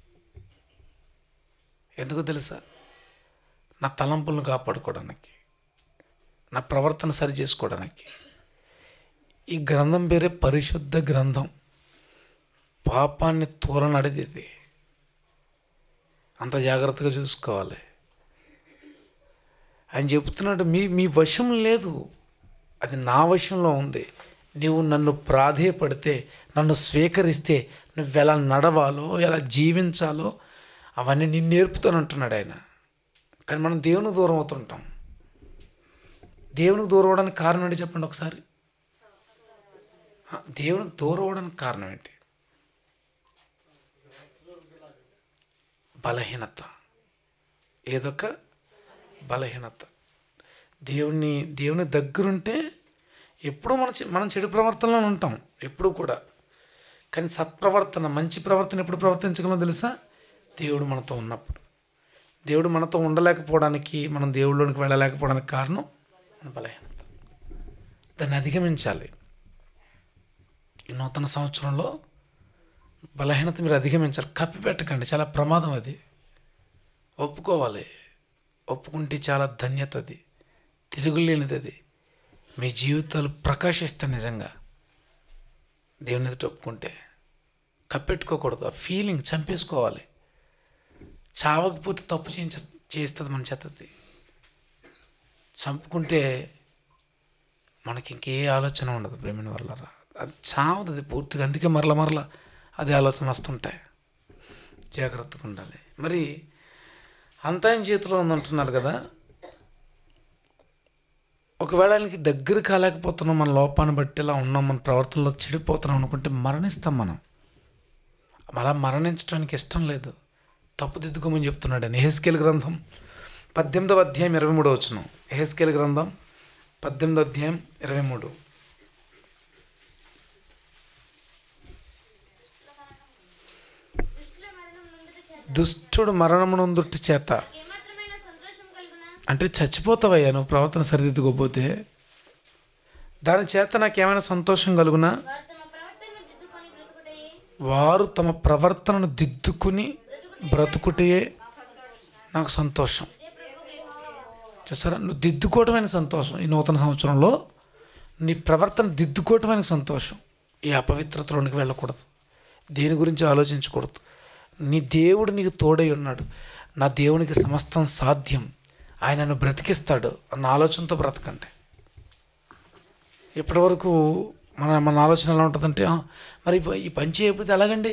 Speaker 1: ఎందుకో తెలుసా నా తలంపులను కాపాడుకోవడానికి నా ప్రవర్తన సరి చేసుకోవడానికి ఈ గ్రంథం పేరే పరిశుద్ధ గ్రంథం పాపాన్ని తూరనడిది అంత జాగ్రత్తగా చూసుకోవాలి ఆయన చెప్తున్నాడు మీ మీ వశం లేదు అది నా వశంలో ఉంది నీవు నన్ను ప్రాధేయపడితే నన్ను స్వీకరిస్తే నువ్వు ఎలా నడవాలో ఎలా జీవించాలో అవన్నీ నేను నేర్పుతాను అంటున్నాడు ఆయన కానీ మనం దేవునికి దూరం అవుతుంటాం దేవునికి దూరం అవడానికి కారణం ఏంటి చెప్పండి ఒకసారి ఆ, దేవునికి దూరం అవడానికి కారణం ఏంటి బలహీనత ఏదొక బలహీనత దేవుని దేవుని దగ్గరుంటే ఎప్పుడూ మన చె- మనం చెడు ప్రవర్తనలో ఉంటాం ఎప్పుడూ కూడా కానీ సత్ప్రవర్తన మంచి ప్రవర్తన ఎప్పుడు ప్రవర్తించగలం తెలుసా దేవుడు మనతో ఉన్నప్పుడు దేవుడు మనతో ఉండలేకపోవడానికి మనం దేవుళ్ళలోనికి వెళ్ళలేకపోవడానికి కారణం మన బలహీనత దాన్ని అధిగమించాలి ఈ నూతన సంవత్సరంలో బలహీనత మీరు అధిగమించాలి కప్పిపెట్టకండి చాలా ప్రమాదం అది ఒప్పుకోవాలి ఒప్పుకుంటే చాలా ధన్యత అది తిరుగులేనిది అది మీ జీవితాలు ప్రకాశిస్తాయి నిజంగా దేవుని ఎదుట ఒప్పుకుంటే కప్పెట్టుకోకూడదు ఆ ఫీలింగ్ చంపేసుకోవాలి చావకపోతే తప్పు చేయించ చేస్తుంది మన చేతది చంపుకుంటే మనకి ఇంకే ఆలోచన ఉండదు ప్రేమిని వల్ల అది చావదు అది పూర్తిగా అందుకే మరల మరల అది ఆలోచన వస్తుంటాయి జాగ్రత్తగా ఉండాలి మరి అంతా ఆయన చేతిలో ఉందంటున్నారు కదా ఒకవేళ ఆయనకి దగ్గర కాలేకపోతున్నాం మన లోపాన్ని బట్టి ఇలా ఉన్నాం మన ప్రవర్తనలో చెడిపోతున్నాం అనుకుంటే మరణిస్తాం మనం అలా మరణించడానికి ఇష్టం లేదు తప్పుదిద్దుకోమని చెప్తున్నాడు ఆయన ఎహెస్కేల్ గ్రంథం పద్దెనిమిదవ అధ్యాయం ఇరవై మూడో వచ్చిన ఎహెస్కేల్ గ్రంథం పద్దెనిమిదో అధ్యాయం ఇరవై మూడు
Speaker 3: దుష్టుల మరణం నుండి చేత
Speaker 1: దుష్టుడు మరణమునందుటి చేత
Speaker 3: ఏమాత్రమైన సంతోషం కలుగునా
Speaker 1: అంటే చచ్చిపోతావయ్యా నువ్వు ప్రవర్తన సరిదిద్దుకోపోతే దాని చేత నాకేమైనా సంతోషం కలుగునా
Speaker 3: వారు తమ ప్రవర్తనను దిద్దుకొని బ్రతుకుటయే
Speaker 1: వారు తమ ప్రవర్తనను దిద్దుకుని బ్రతుకుటే నాకు సంతోషం చూసారా నువ్వు దిద్దుకోవటమైన సంతోషం ఈ నూతన సంవత్సరంలో నీ ప్రవర్తన దిద్దుకోవటమైన సంతోషం ఈ అపవిత్రతలోనికి వెళ్ళకూడదు దేని గురించి ఆలోచించకూడదు నీ దేవుడు నీకు తోడై ఉన్నాడు నా దేవునికి సమస్తం సాధ్యం ఆయనను బ్రతికిస్తాడు అన్న ఆలోచనతో బ్రతకండి ఇప్పటి వరకు మన మన ఆలోచన ఎలా ఉంటుందంటే "ఆ, మరి ఈ ప- ఈ పని చేయకపోతే ఎలాగండి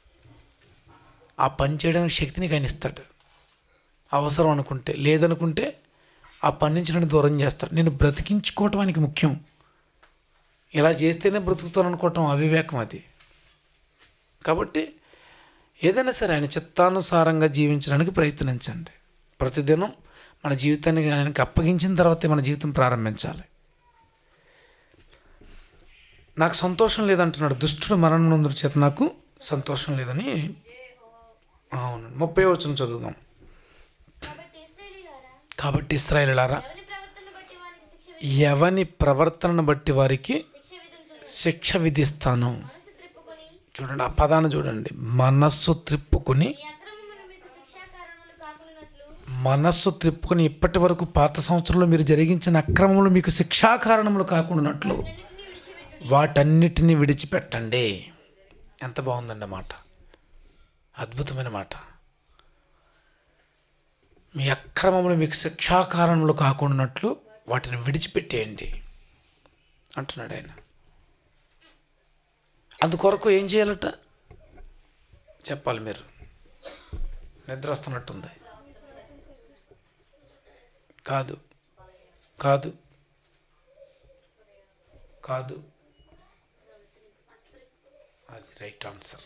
Speaker 1: ఆ పని చేయడానికి శక్తిని ఆయన ఇస్తాడు అవసరం అనుకుంటే లేదనుకుంటే ఆ పని నుంచి నన్ను దూరం చేస్తాడు నేను బ్రతికించుకోవటం ఆయనకి ముఖ్యం ఇలా చేస్తేనే బ్రతుకుతాను అనుకోవటం అవివేకం అది కాబట్టి ఏదైనా సరే ఆయన చిత్తానుసారంగా జీవించడానికి ప్రయత్నించండి ప్రతిదినం మన జీవితాన్ని ఆయనకి అప్పగించిన తర్వాతే మన జీవితం ప్రారంభించాలి నాకు సంతోషం లేదంటున్నాడు దుష్టుడు మరణం నందు చేత నాకు సంతోషం లేదని అవును ముప్పై వచ్చిన చదువుదాం
Speaker 3: కాబట్టి ఇశ్రాయేలీయులారా,
Speaker 1: కాబట్టి ఇస్రాయేలారా
Speaker 3: ఎవరి ప్రవర్తనను బట్టి వారికి శిక్ష
Speaker 1: ఎవని ప్రవర్తనను బట్టి వారికి
Speaker 3: శిక్ష విధించును
Speaker 1: శిక్ష విధిస్తాను
Speaker 3: మనసు త్రిప్పుకొని
Speaker 1: చూడండి ఆ పదాన్ని చూడండి మనస్సు త్రిప్పుకుని
Speaker 3: మీ అక్రమమును మీకు శిక్షాకారణములు కాకున్నట్లు
Speaker 1: మనస్సు త్రిప్పుకుని ఇప్పటి వరకు పాత సంవత్సరంలో మీరు జరిగించిన అక్రమములు మీకు శిక్షాకారణములు కాకుండానట్లు
Speaker 3: అన్నిటినీ విడిచిపెట్టు
Speaker 1: వాటన్నిటిని విడిచిపెట్టండి ఎంత బాగుందండి మాట అద్భుతమైన మాట మీ అక్రమములు మీకు శిక్షాకారణములు కాకుండానట్లు వాటిని విడిచిపెట్టేయండి అంటున్నాడు ఆయన అందుకొరకు ఏం చేయాలట చెప్పాలి మీరు నిద్ర వస్తున్నట్టుంది కాదు కాదు కాదు అది రైట్ ఆన్సర్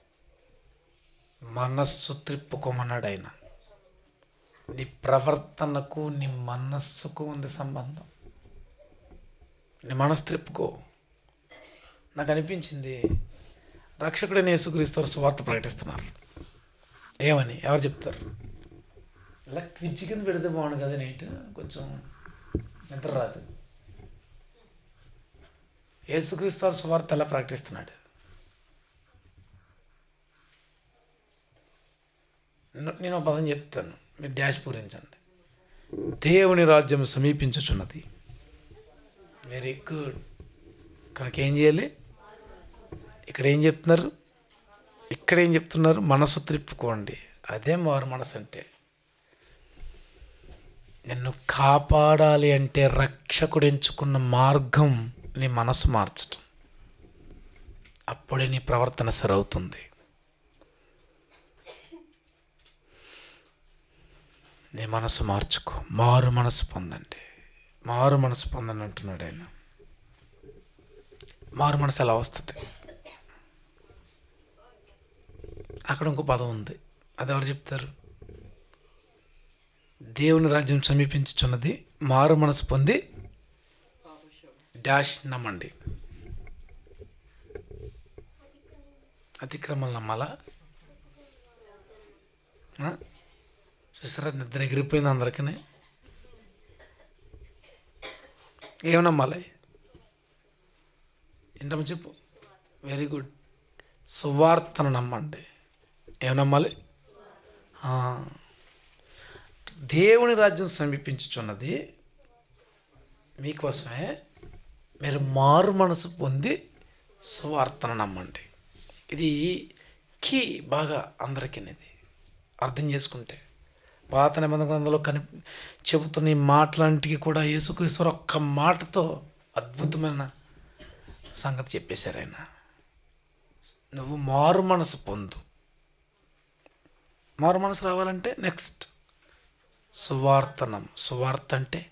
Speaker 1: మనస్సు త్రిప్పుకోమన్నాడు ఆయన నీ ప్రవర్తనకు నీ మనస్సుకు ఉంది సంబంధం నీ మనస్సు త్రిప్పుకో నాకు అనిపించింది రక్షకుడైన యేసుక్రీస్తు సువార్త ప్రకటిస్తున్నారు ఏమని ఎవరు చెప్తారు ఇలా క్విజ్ కింద పెడితే బాగుండు కదా నైట్ కొంచెం నిద్ర రాదు యేసుక్రీస్తు వారు సువార్త ఎలా ప్రకటిస్తున్నాడు న- నేను ఒక పదం చెప్తాను మీరు డాష్ పూరించండి దేవుని రాజ్యం సమీపించుచున్నది వెరీ గుడ్ ఇక్కడికి ఏం చేయాలి ఇక్కడ ఏం చెప్తున్నారు ఇక్కడ ఏం చెప్తున్నారు మనసు త్రిప్పుకోండి అదే మారు మనసు అంటే నిన్ను కాపాడాలి అంటే రక్షకుడు ఎంచుకున్న మార్గం నీ మనసు మార్చటం అప్పుడే నీ ప్రవర్తన సరవుతుంది నీ మనసు మార్చుకో మారు మనసు పొందండి మారు మనసు పొందని అంటున్నాడు ఆయన మారు మనసు ఎలా వస్తుంది అక్కడ ఇంకో పదం ఉంది అది ఎవరు చెప్తారు దేవుని రాజ్యం సమీపించుచున్నది మారు మనసు పొంది డాష్ నమ్మండి అతిక్రమలు నమ్మాలా ఆ? చూసారా నిద్ర ఎగిరిపోయింది అందరికీ ఏం నమ్మాలి ఏంటమ్మా చెప్పు వెరీ గుడ్ సువార్తను నమ్మండి ఏం నమ్మాలి ఆ. దేవుని రాజ్యం సమీపించుచున్నది మీకోసమే మీరు మారు మనసు పొంది సువార్తను నమ్మండి ఇది కీ బాగా అందరికీ ఇది అర్థం చేసుకుంటే పాత నిబంధన గ్రంథంలో కని చెబుతున్న ఈ మాటలాంటివి కూడా యేసుక్రీస్తు ఒక్క మాటతో అద్భుతమైన సంగతి చెప్పేశారు ఆయన నువ్వు మారు మనసు పొందు మారు మనసు రావాలంటే నెక్స్ట్ సువార్తనం సువార్త అంటే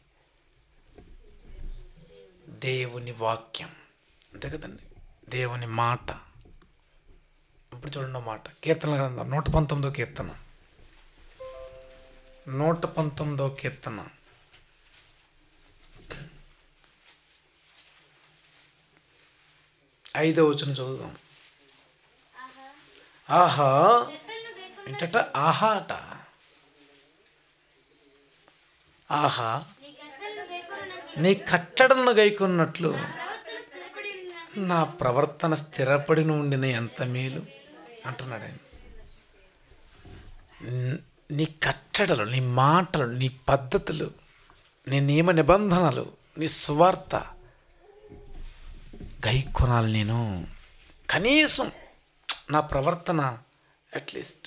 Speaker 1: దేవుని వాక్యం అంతే కదండి దేవుని మాట ఇప్పుడు చూడండి మాట కీర్తన గ్రంథం నూట పంతొమ్మిదో కీర్తన నూట పంతొమ్మిదో కీర్తన ఐదో వచనం చదువుదాం ఆహా
Speaker 3: చెట్లను గైకొన్న
Speaker 1: ఏంటట ఆహా అట ఆహా
Speaker 3: నీ కట్టలను గైకొన్నట్లు
Speaker 1: నీ కట్టడను గైకొన్నట్లు
Speaker 3: ప్రవర్తన స్థిరపడి ఉన్న
Speaker 1: నా ప్రవర్తన స్థిరపడి ఉండిన ఎంత మేలు అంటున్నాడు ఆయన న్- నీ కట్టడలు నీ మాటలు నీ పద్ధతులు నీ నియమ నిబంధనలు నీ స్వార్థ గైకొనాలి నేను కనీసం నా ప్రవర్తన అట్లీస్ట్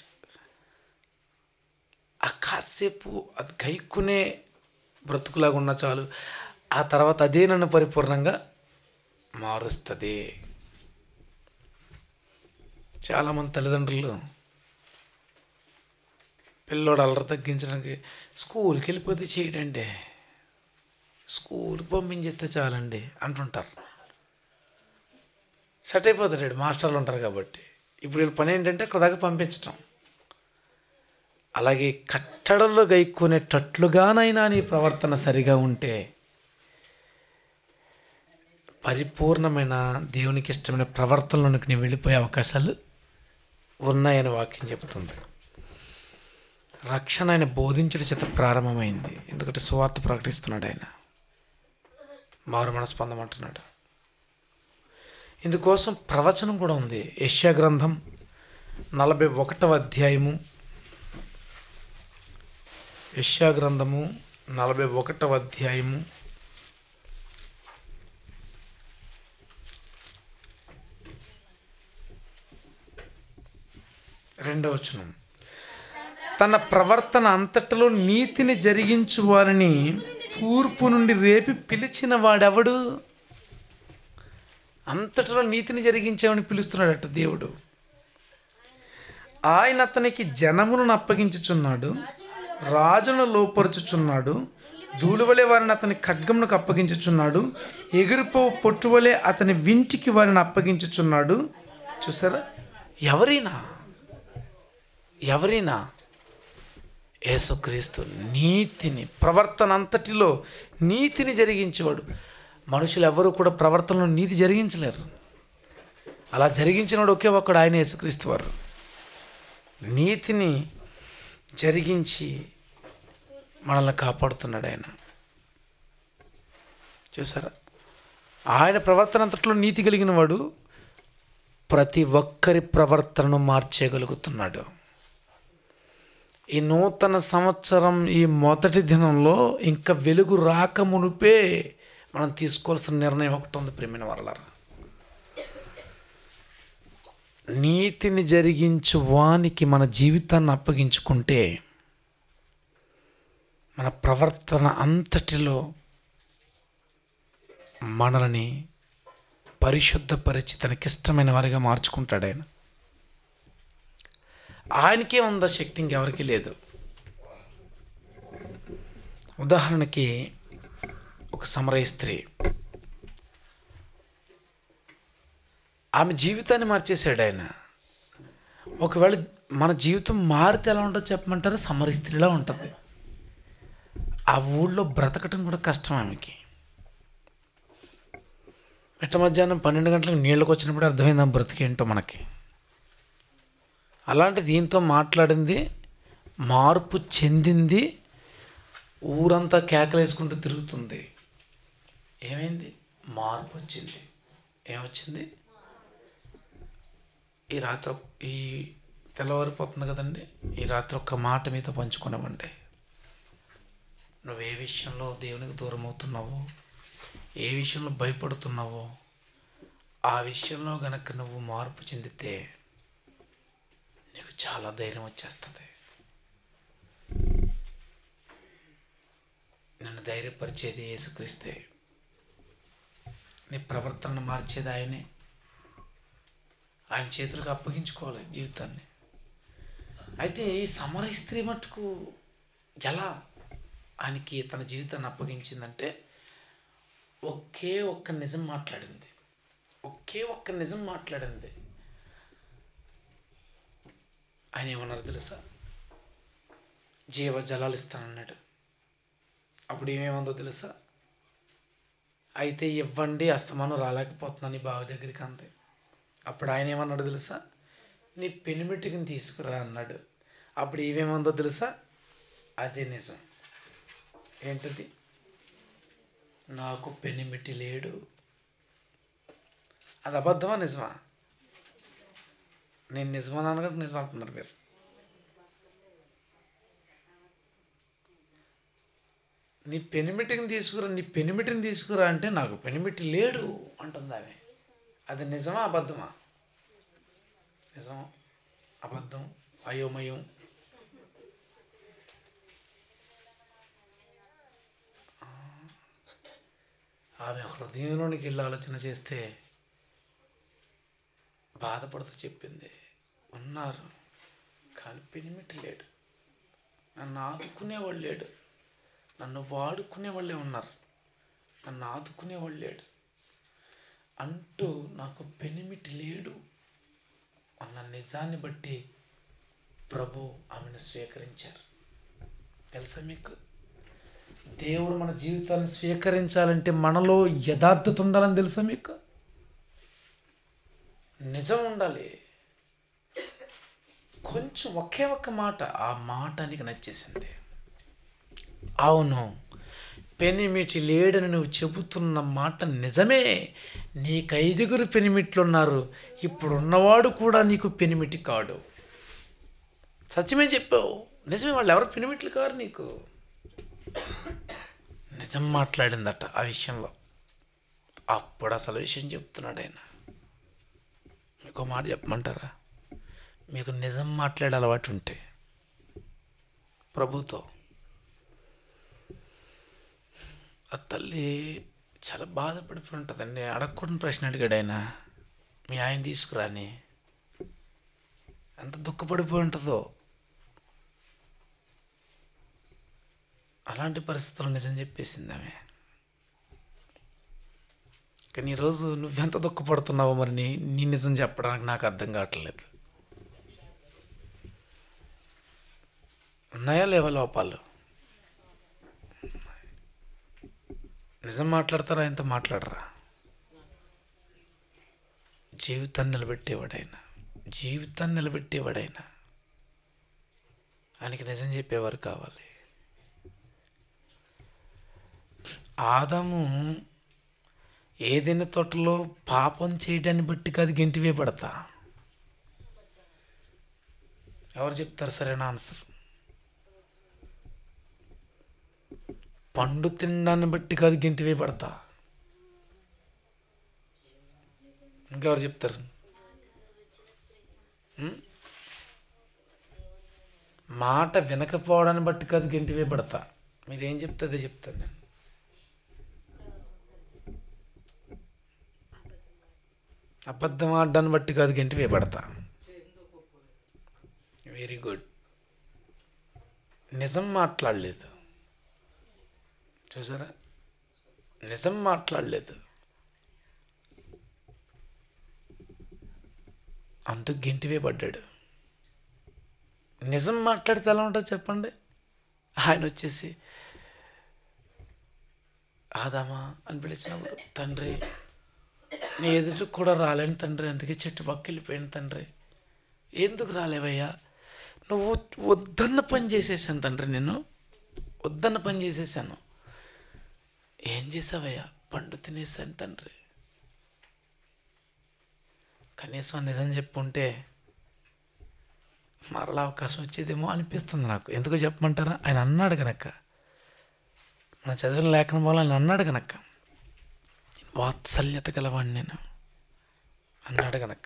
Speaker 1: ఆ కాసేపు అది గైక్కునే బ్రతుకులాగా ఉన్న చాలు ఆ తర్వాత అదే నన్ను పరిపూర్ణంగా మారుస్తుంది చాలామంది తల్లిదండ్రులు పిల్లోడు అల్లరి తగ్గించడానికి స్కూల్కి వెళ్ళిపోతే చేయడండి స్కూల్కి పంపించేస్తే చాలండి అంటుంటారు సెట్ అయిపోతాడు మాస్టర్లు ఉంటారు కాబట్టి ఇప్పుడు వీళ్ళ పని ఏంటంటే అక్కడ దాకా పంపించటం అలాగే కట్టడల్లో గైక్కునేటట్లుగానైనా నీ ప్రవర్తన సరిగా ఉంటే పరిపూర్ణమైన దేవునికి ఇష్టమైన ప్రవర్తనలోనికి నీ వెళ్ళిపోయే అవకాశాలు ఉన్నాయని వాక్యం చెబుతుంది రక్షణ ఆయన బోధించడం చేత ప్రారంభమైంది ఎందుకంటే సువార్త ప్రకటిస్తున్నాడు ఆయన మారు మనసు పొందమంటున్నాడు ఇందుకోసం ప్రవచనం కూడా ఉంది యష్యా గ్రంథం నలభై ఒకటవ అధ్యాయము యష్యా గ్రంథము నలభై ఒకటవ అధ్యాయము రెండవ వచనం తన ప్రవర్తన అంతటిలో నీతిని జరిగించు వారిని తూర్పు నుండి రేపి పిలిచిన వాడెవడు అంతటిలో నీతిని జరిగించేవని పిలుస్తున్నాడట దేవుడు ఆయన అతనికి జనములను అప్పగించుచున్నాడు రాజును లోపరుచుచున్నాడు ధూళివలే వారిని అతని ఖడ్గమునకు అప్పగించుచున్నాడు ఎగిరిపో పొట్టువలే అతని వింటికి వారిని అప్పగించుచున్నాడు చూసారా ఎవరైనా ఎవరైనా యేసుక్రీస్తు నీతిని ప్రవర్తన అంతటిలో నీతిని జరిగించేవాడు మనుషులు ఎవరు కూడా ప్రవర్తనలో నీతి జరిగించలేరు అలా జరిగించినవాడు ఒకే ఒక్కడు ఆయన యేసుక్రీస్తు వారు నీతిని జరిగించి మనల్ని కాపాడుతున్నాడు ఆయన చూసారా ఆయన ప్రవర్తన అంతట్లో నీతి కలిగిన వాడు ప్రతి ఒక్కరి ప్రవర్తనను మార్చేయగలుగుతున్నాడు ఈ నూతన సంవత్సరం ఈ మొదటి దినంలో ఇంకా వెలుగు రాక మునిపే మనం తీసుకోవాల్సిన నిర్ణయం ఒకటి ఉంది ప్రేమిన వరలరా నీతిని జరిగించు వానికి మన జీవితాన్ని అప్పగించుకుంటే మన ప్రవర్తన అంతటిలో మనల్ని పరిశుద్ధపరిచి తనకిష్టమైన వారిగా మార్చుకుంటాడు ఆయన ఆయనకే ఉందా శక్తి ఇంకెవరికి లేదు ఉదాహరణకి ఒక సమరయ స్త్రీ ఆమె జీవితాన్ని మార్చేశాడు ఆయన ఒకవేళ మన జీవితం మారితే ఎలా ఉంటుందో చెప్పమంటారా సమర స్త్రీలా ఉంటుంది ఆ ఊళ్ళో బ్రతకటం కూడా కష్టం ఆమెకి మిట్ట మధ్యాహ్నం పన్నెండు గంటలకు నీళ్ళకి వచ్చినప్పుడు అర్థమైంది ఆ బ్రతికేంటో మనకి అలాంటి దీంతో మాట్లాడింది మార్పు చెందింది ఊరంతా కేకలేసుకుంటూ తిరుగుతుంది ఏమైంది మార్పు వచ్చింది ఏమొచ్చింది ఈ రాత్రి ఈ తెల్లవారిపోతుంది కదండి ఈ రాత్రి ఒక్క మాట మీతో పంచుకున్నామండి నువ్వు ఏ విషయంలో దేవునికి దూరం అవుతున్నావో ఏ విషయంలో భయపడుతున్నావో ఆ విషయంలో గనక నువ్వు మార్పు చెందితే నీకు చాలా ధైర్యం వచ్చేస్తుంది నన్ను ధైర్యపరిచేది యేసుక్రీస్తే నీ ప్రవర్తనను మార్చేది ఆయనే ఆయన చేతులకు అప్పగించుకోవాలి జీవితాన్ని అయితే ఈ సమర స్త్రీ మట్టుకు ఎలా ఆయనకి తన జీవితాన్ని అప్పగించిందంటే ఒకే ఒక్క నిజం మాట్లాడింది ఒకే ఒక్క నిజం మాట్లాడింది ఆయన ఏమన్నారు తెలుసా జీవ జలాలు ఇస్తానన్నాడు అప్పుడు ఏమేమందో తెలుసా అయితే ఇవ్వండి అస్తమానం రాలేకపోతున్నాను ఈ బావి దగ్గరికి అంతే అప్పుడు ఆయన ఏమన్నాడు తెలుసా నీ పెనిమిటికి తీసుకురా అన్నాడు అప్పుడు ఏమేమందో తెలుసా అదే నిజం ఏంటది నాకు పెనిమిటి లేడు అది అబద్ధమా నిజమా నేను నిజమా నాన్నగారు నిజం అంటున్నారు మీరు నీ పెనిమిటిని తీసుకురా నీ పెనిమిటిని తీసుకురా అంటే నాకు పెనిమిటి లేడు అంటుంది ఆమె అది నిజమా అబద్ధమా నిజం అబద్ధం అయోమయం ఆమె హృదయంలోనికి వెళ్ళి ఆలోచన చేస్తే బాధపడుతూ చెప్పింది ఉన్నారు కానీ పెనిమిటి లేడు నన్ను ఆదుకునేవాళ్ళు లేడు నన్ను వాడుకునేవాళ్ళే ఉన్నారు నన్ను ఆదుకునేవాళ్ళు లేడు అంటూ నాకు పెనిమిటి లేడు అన్న నిజాన్ని బట్టి ప్రభు ఆమెను స్వీకరించారు తెలుసా మీకు దేవుడు మన జీవితాన్ని స్వీకరించాలంటే మనలో యథార్థత ఉండాలని తెలుసా మీకు నిజం ఉండాలి కొంచెం ఒకే ఒక్క మాట ఆ మాట నీకు నచ్చేసింది అవును పెనిమిటి లేడని నువ్వు చెబుతున్న మాట నిజమే నీకు ఐదుగురు పెనిమిట్లు ఉన్నారు ఇప్పుడు ఉన్నవాడు కూడా నీకు పెనిమిటి కాడు సత్యమే చెప్పావు నిజమే వాళ్ళు ఎవరు పెనిమిట్లు కారు నీకు నిజం మాట్లాడిందట ఆ విషయంలో అప్పుడు అసలు విషయం చెప్తున్నాడు ఆయన మీకు మాట చెప్పమంటారా మీకు నిజం మాట్లాడే అలవాటు ఉంటే ప్రభుతో ఆ తల్లి చాలా బాధపడిపోయి ఉంటుందండి అడగకూడని ప్రశ్న అడిగాడు ఆయన మీ ఆయన తీసుకురాని ఎంత దుఃఖపడిపోయి ఉంటుందో అలాంటి పరిస్థితులు నిజం చెప్పేసింది ఆమె కానీ ఈరోజు నువ్వెంత దుఃఖపడుతున్నావో మరి నీ నీ నిజం చెప్పడానికి నాకు అర్థం కావట్లేదు ఉన్నాయా లేవా లోపాలు నిజం మాట్లాడతారా ఎంత మాట్లాడరా జీవితాన్ని నిలబెట్టేవాడైనా జీవితాన్ని నిలబెట్టేవాడైనా ఆయనకి నిజం చెప్పేవారు కావాలి ఆదాము ఏదైనా తోటలో పాపం చేయడాన్ని బట్టి కాదు గెంటివే పడతా ఎవరు చెప్తారు సరైన ఆన్సర్ పండు తినడాన్ని బట్టి కాదు గెంటివే పడతా ఇంకెవరు చెప్తారు ఉం? మాట వినకపోవడాన్ని బట్టి కాదు గెంటివే పడతా మీరేం చెప్తే అదే చెప్తాను నేను అబద్ధం ఆడడాన్ని బట్టి కాదు గెంటివే పడతా వెరీ గుడ్ నిజం మాట్లాడలేదు చూసారా నిజం మాట్లాడలేదు అందుకు గెంటివే పడ్డాడు నిజం మాట్లాడితే ఎలా ఉంటుందో చెప్పండి ఆయన వచ్చేసి ఆదామా అని పిలిచినప్పుడు తండ్రి నీ ఎదుటి కూడా రాలేను తండ్రి అందుకే చెట్టు పక్క వెళ్ళిపోయాను తండ్రి ఎందుకు రాలేవయ్యా నువ్వు వద్దన్న పని చేసేసాను తండ్రి నేను వద్దన్న పని చేసేసాను ఏం చేసావయ్యా పండు తినేసాను తండ్రి కనీసం నిజం చెప్పుంటే మరలా అవకాశం వచ్చేదేమో అనిపిస్తుంది నాకు ఎందుకు చెప్పమంటారా ఆయన అన్నాడు కనుక మన చదివిన లేఖనం వల్ల ఆయన అన్నాడు కనుక వాత్సల్యత గలవాడిని నేను అన్నాడు గనక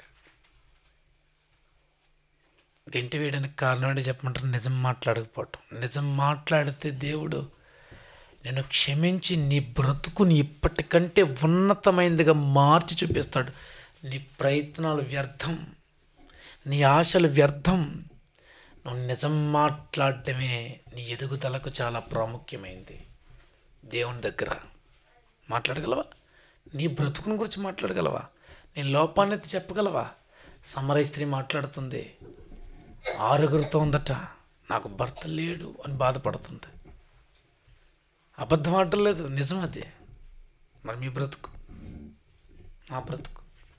Speaker 1: గంటి వేయడానికి కారణం ఏంటి చెప్పమంటారు నిజం మాట్లాడకపోవటం నిజం మాట్లాడితే దేవుడు నేను క్షమించి నీ బ్రతుకుని ఇప్పటికంటే ఉన్నతమైనదిగా మార్చి చూపిస్తాడు నీ ప్రయత్నాలు వ్యర్థం నీ ఆశలు వ్యర్థం నువ్వు నిజం మాట్లాడటమే నీ ఎదుగుదలకు చాలా ప్రాముఖ్యమైంది దేవుని దగ్గర మాట్లాడగలవా నీ బ్రతుకుని గురించి మాట్లాడగలవా నీ లోపాన్ని ఎత్తి చెప్పగలవా సమరయ స్త్రీ మాట్లాడుతుంది ఆరుగురితో ఉందట నాకు భర్త లేడు అని బాధపడుతుంది అబద్ధం ఆడలేదు నిజం అది మరి మీ బ్రతుకు నా బ్రతుకు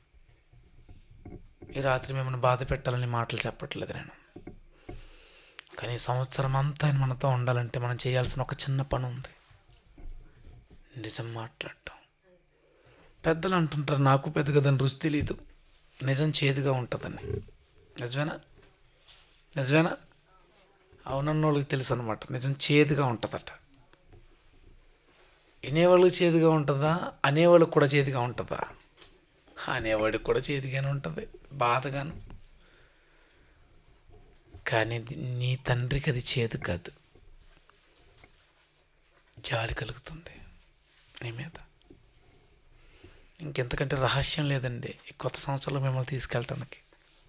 Speaker 1: ఈ రాత్రి మిమ్మల్ని బాధ పెట్టాలని మాటలు చెప్పట్లేదు నేను కానీ ఈ సంవత్సరం అంతా ఆయన మనతో ఉండాలంటే మనం చేయాల్సిన ఒక చిన్న పని ఉంది నిజం మాట్లాడటం పెద్దలు అంటుంటారు నాకు పెద్దగా దాని రుచి తెలియదు నిజం చేదుగా ఉంటుందని నిజమేనా నిజమేనా అవునన్న వాళ్ళకి తెలుసు అనమాట నిజం చేదుగా ఉంటుందట వినేవాళ్ళకి చేదుగా ఉంటుందా అనేవాళ్ళకి కూడా చేదుగా ఉంటుందా అనేవాడికి కూడా చేదుగానే ఉంటుంది బాధగాను కానీ ది- నీ తండ్రికి అది చేదు కాదు జాలి కలుగుతుంది నీ మీద ఇంకెంతకంటే రహస్యం లేదండి ఈ కొత్త సంవత్సరంలో మిమ్మల్ని తీసుకెళ్ళటానికి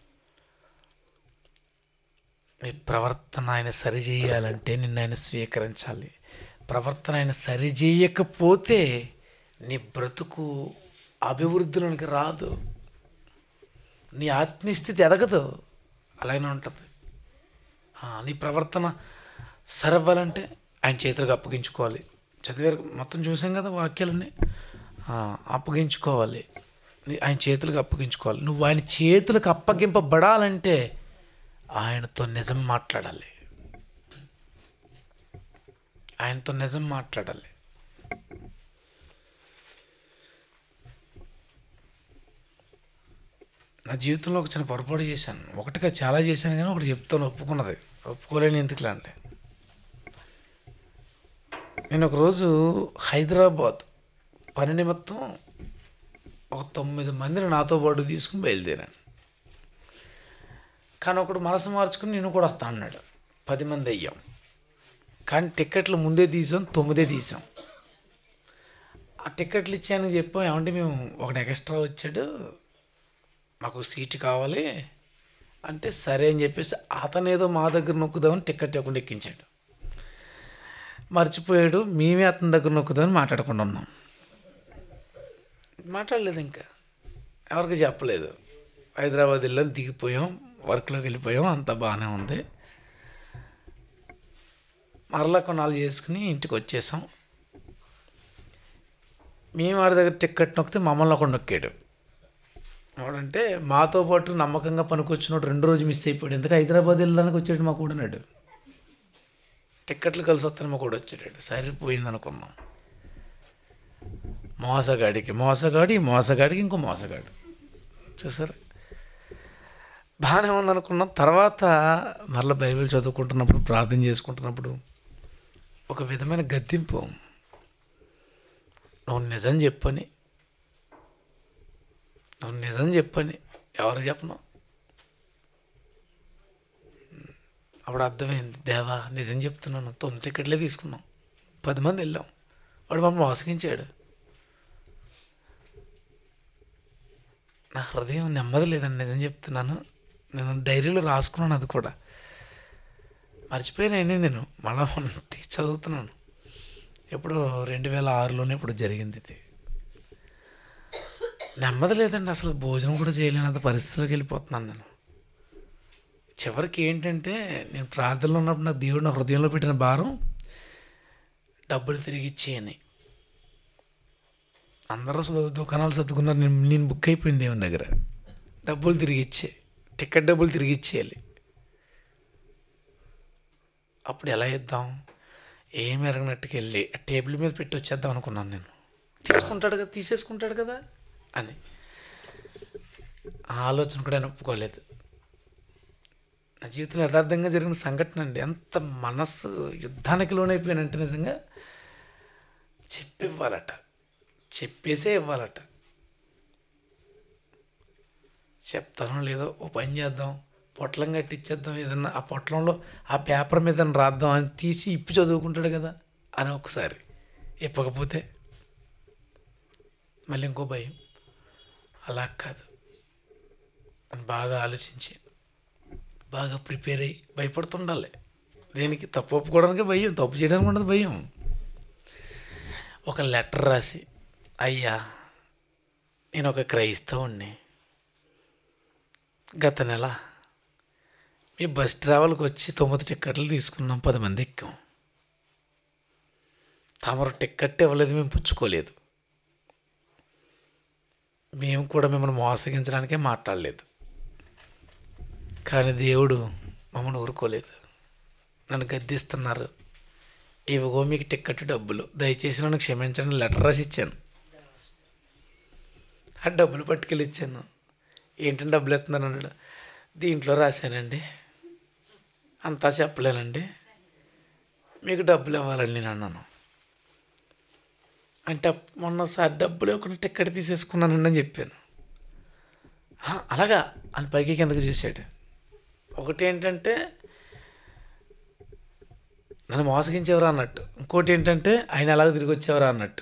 Speaker 1: మీ ప్రవర్తన ఆయన సరిచేయాలంటే నిన్ను ఆయన స్వీకరించాలి ప్రవర్తన ఆయన సరిచేయకపోతే నీ బ్రతుకు అభివృద్ధిలోనికి రాదు నీ ఆత్మీయ స్థితి ఎదగదు అలాగే ఉంటుంది ఆ, నీ ప్రవర్తన సరవ్వాలంటే ఆయన చేతులకు అప్పగించుకోవాలి చదివారు మొత్తం చూసాం కదా వాక్యాలన్నీ ఆ, అప్పగించుకోవాలి నీ- ఆయన చేతులకు అప్పగించుకోవాలి నువ్వు ఆయన చేతులకు అప్పగింపబడాలంటే ఆయనతో నిజం మాట్లాడాలి ఆయనతో నిజం మాట్లాడాలి నా జీవితంలో ఒక చిన్న పొరపాటు చేశాను ఒకటిగా చాలా చేశాను కానీ ఒకటి చెప్తాను ఒప్పుకున్నది ఒప్పుకోలేని ఎందుకులా అంటే నేను ఒకరోజు హైదరాబాద్ పని నిమిత్తం ఒక తొమ్మిది మందిని నాతో పాటు తీసుకుని బయలుదేరాను కానీ ఒకడు మనసు మార్చుకుని నేను కూడా వస్తా అన్నాడు పది మంది అయ్యాం కానీ టికెట్లు ముందే తీసాం తొమ్మిదే తీసాం ఆ టికెట్లు ఇచ్చానని చెప్పాం ఏమంటే మేము ఒకటి ఎక్స్ట్రా వచ్చాడు మాకు సీటు కావాలి అంటే సరే అని చెప్పేసి అతను ఏదో మా దగ్గర నొక్కుదామని టికెట్ ఇవ్వకుండా ఎక్కించాడు మర్చిపోయాడు మేమే అతని దగ్గర నొక్కుదామని మాట్లాడకుండా ఉన్నాం మాట్లాడలేదు ఇంకా ఎవరికి చెప్పలేదు హైదరాబాద్ వెళ్ళాం దిగిపోయాం వర్క్లోకి వెళ్ళిపోయాం అంతా బాగానే ఉంది మరలా కొన్నాళ్ళు చేసుకుని ఇంటికి వచ్చేసాం మేము వాడి దగ్గర టిక్కెట్ నొక్కితే మమ్మల్ని ఒకడు నొక్కాడు ఎవడంటే మాతో పాటు నమ్మకంగా పనికొచ్చినోడు రెండు రోజు మిస్ అయిపోయాడు ఎందుకు హైదరాబాద్ వెళ్ళడానికి వచ్చాడు మా కూడనాడు టిక్కెట్లు కలిసి వస్తాను మా కూడా వచ్చాడు సరిపోయింది అనుకున్నాం మోసగాడికి మోసగాడి మోసగాడికి ఇంకో మోసగాడు చూసారా బాగానే ఉందనుకున్నాం తర్వాత మరలా బైబిల్ చదువుకుంటున్నప్పుడు ప్రార్థన చేసుకుంటున్నప్పుడు ఒక విధమైన గద్దింపు నువ్వు నిజం చెప్పని నువ్వు నిజం చెప్పని ఎవరు చెప్పను అప్పుడు అర్థమైంది దేవా నిజం చెప్తున్నాను తొమ్మిది టికెట్లే తీసుకున్నాం పది మంది వెళ్ళాం వాడు మమ్మల్ని మోసగించాడు నా హృదయం నెమ్మది లేదండి నిజం చెప్తున్నాను నేను డైరీలో రాసుకున్నాను అది కూడా మర్చిపోయానండి నేను మళ్ళా తీసి చదువుతున్నాను ఎప్పుడు రెండు వేల ఆరులోనే ఇప్పుడు జరిగింది ఇది నెమ్మది లేదండి అసలు భోజనం కూడా చేయలేనంత పరిస్థితిలోకి వెళ్ళిపోతున్నాను నేను చివరికి ఏంటంటే నేను ప్రార్థనలో ఉన్నప్పుడు నాకు దేవుడు నా హృదయంలో పెట్టిన భారం డబ్బులు తిరిగి ఇచ్చేయని అందరూ సు- దుకాణాలు సర్దుకున్నారు నేను నేను బుక్ అయిపోయింది దేవుని దగ్గర డబ్బులు తిరిగి ఇచ్చే టికెట్ డబ్బులు తిరిగి ఇచ్చేయాలి అప్పుడు ఎలా ఇద్దాం ఏం ఎరగనట్టుకు వెళ్ళి ఆ టేబుల్ మీద పెట్టి వచ్చేద్దాం అనుకున్నాను నేను తీసుకుంటాడు కదా తీసేసుకుంటాడు కదా అని ఆ ఆలోచన కూడా నేను ఒప్పుకోలేదు నా జీవితంలో యథార్థంగా జరిగిన సంఘటన అండి ఎంత మనస్సు యుద్ధానికి లోనైపోయానంటే నిజంగా చెప్పి ఇవ్వాలట చెప్పేసే ఇవ్వాలట చెప్తానో లేదో ఓ పని చేద్దాం పొట్లం కట్టించేద్దాం ఏదన్నా ఆ పొట్లంలో ఆ పేపర్ మీద రాద్దాం అని తీసి ఇప్పి చదువుకుంటాడు కదా అని ఒకసారి ఇప్పకపోతే మళ్ళీ ఇంకో భయం అలా కాదు అని బాగా ఆలోచించి బాగా ప్రిపేర్ అయ్యి భయపడుతుండాలి దేనికి తప్పు ఒప్పుకోవడానికి భయం తప్పు చేయడానికి ఉండదు భయం ఒక లెటర్ రాసి అయ్యా నేను ఒక క్రైస్తవుణ్ణి గత నెల మీ బస్ ట్రావెల్కి వచ్చి తొమ్మిది టిక్కెట్లు తీసుకున్నాం పది మంది ఎక్కాం తమరు టిక్కెట్ ఇవ్వలేదు మేము పుచ్చుకోలేదు మేము కూడా మిమ్మల్ని మోసగించడానికే మాట్లాడలేదు కానీ దేవుడు మమ్మల్ని ఊరుకోలేదు నన్ను గద్దిస్తున్నారు ఇవిగో మీకు టిక్కెట్ డబ్బులు దయచేసి నన్ను క్షమించండి లెటర్ రాసి ఇచ్చాను ఆ డబ్బులు పట్టుకెళ్ళి ఇచ్చాను ఏంటంటే డబ్బులు ఎత్తున్నాను అన్నాడు దీంట్లో రాశానండి అంతా చెప్పలేనండి మీకు డబ్బులు ఇవ్వాలండి నేను అన్నాను అంటే మొన్నసారి డబ్బులు ఇవ్వకుండా టికెట్ తీసేసుకున్నానండి అని చెప్పాను "హా, అలాగా అని పైకి కిందకి చూశాడు ఒకటి ఏంటంటే నన్ను మోసగించేవరా అన్నట్టు ఇంకోటి ఏంటంటే ఆయన ఎలాగ తిరిగి వచ్చేవరా అన్నట్టు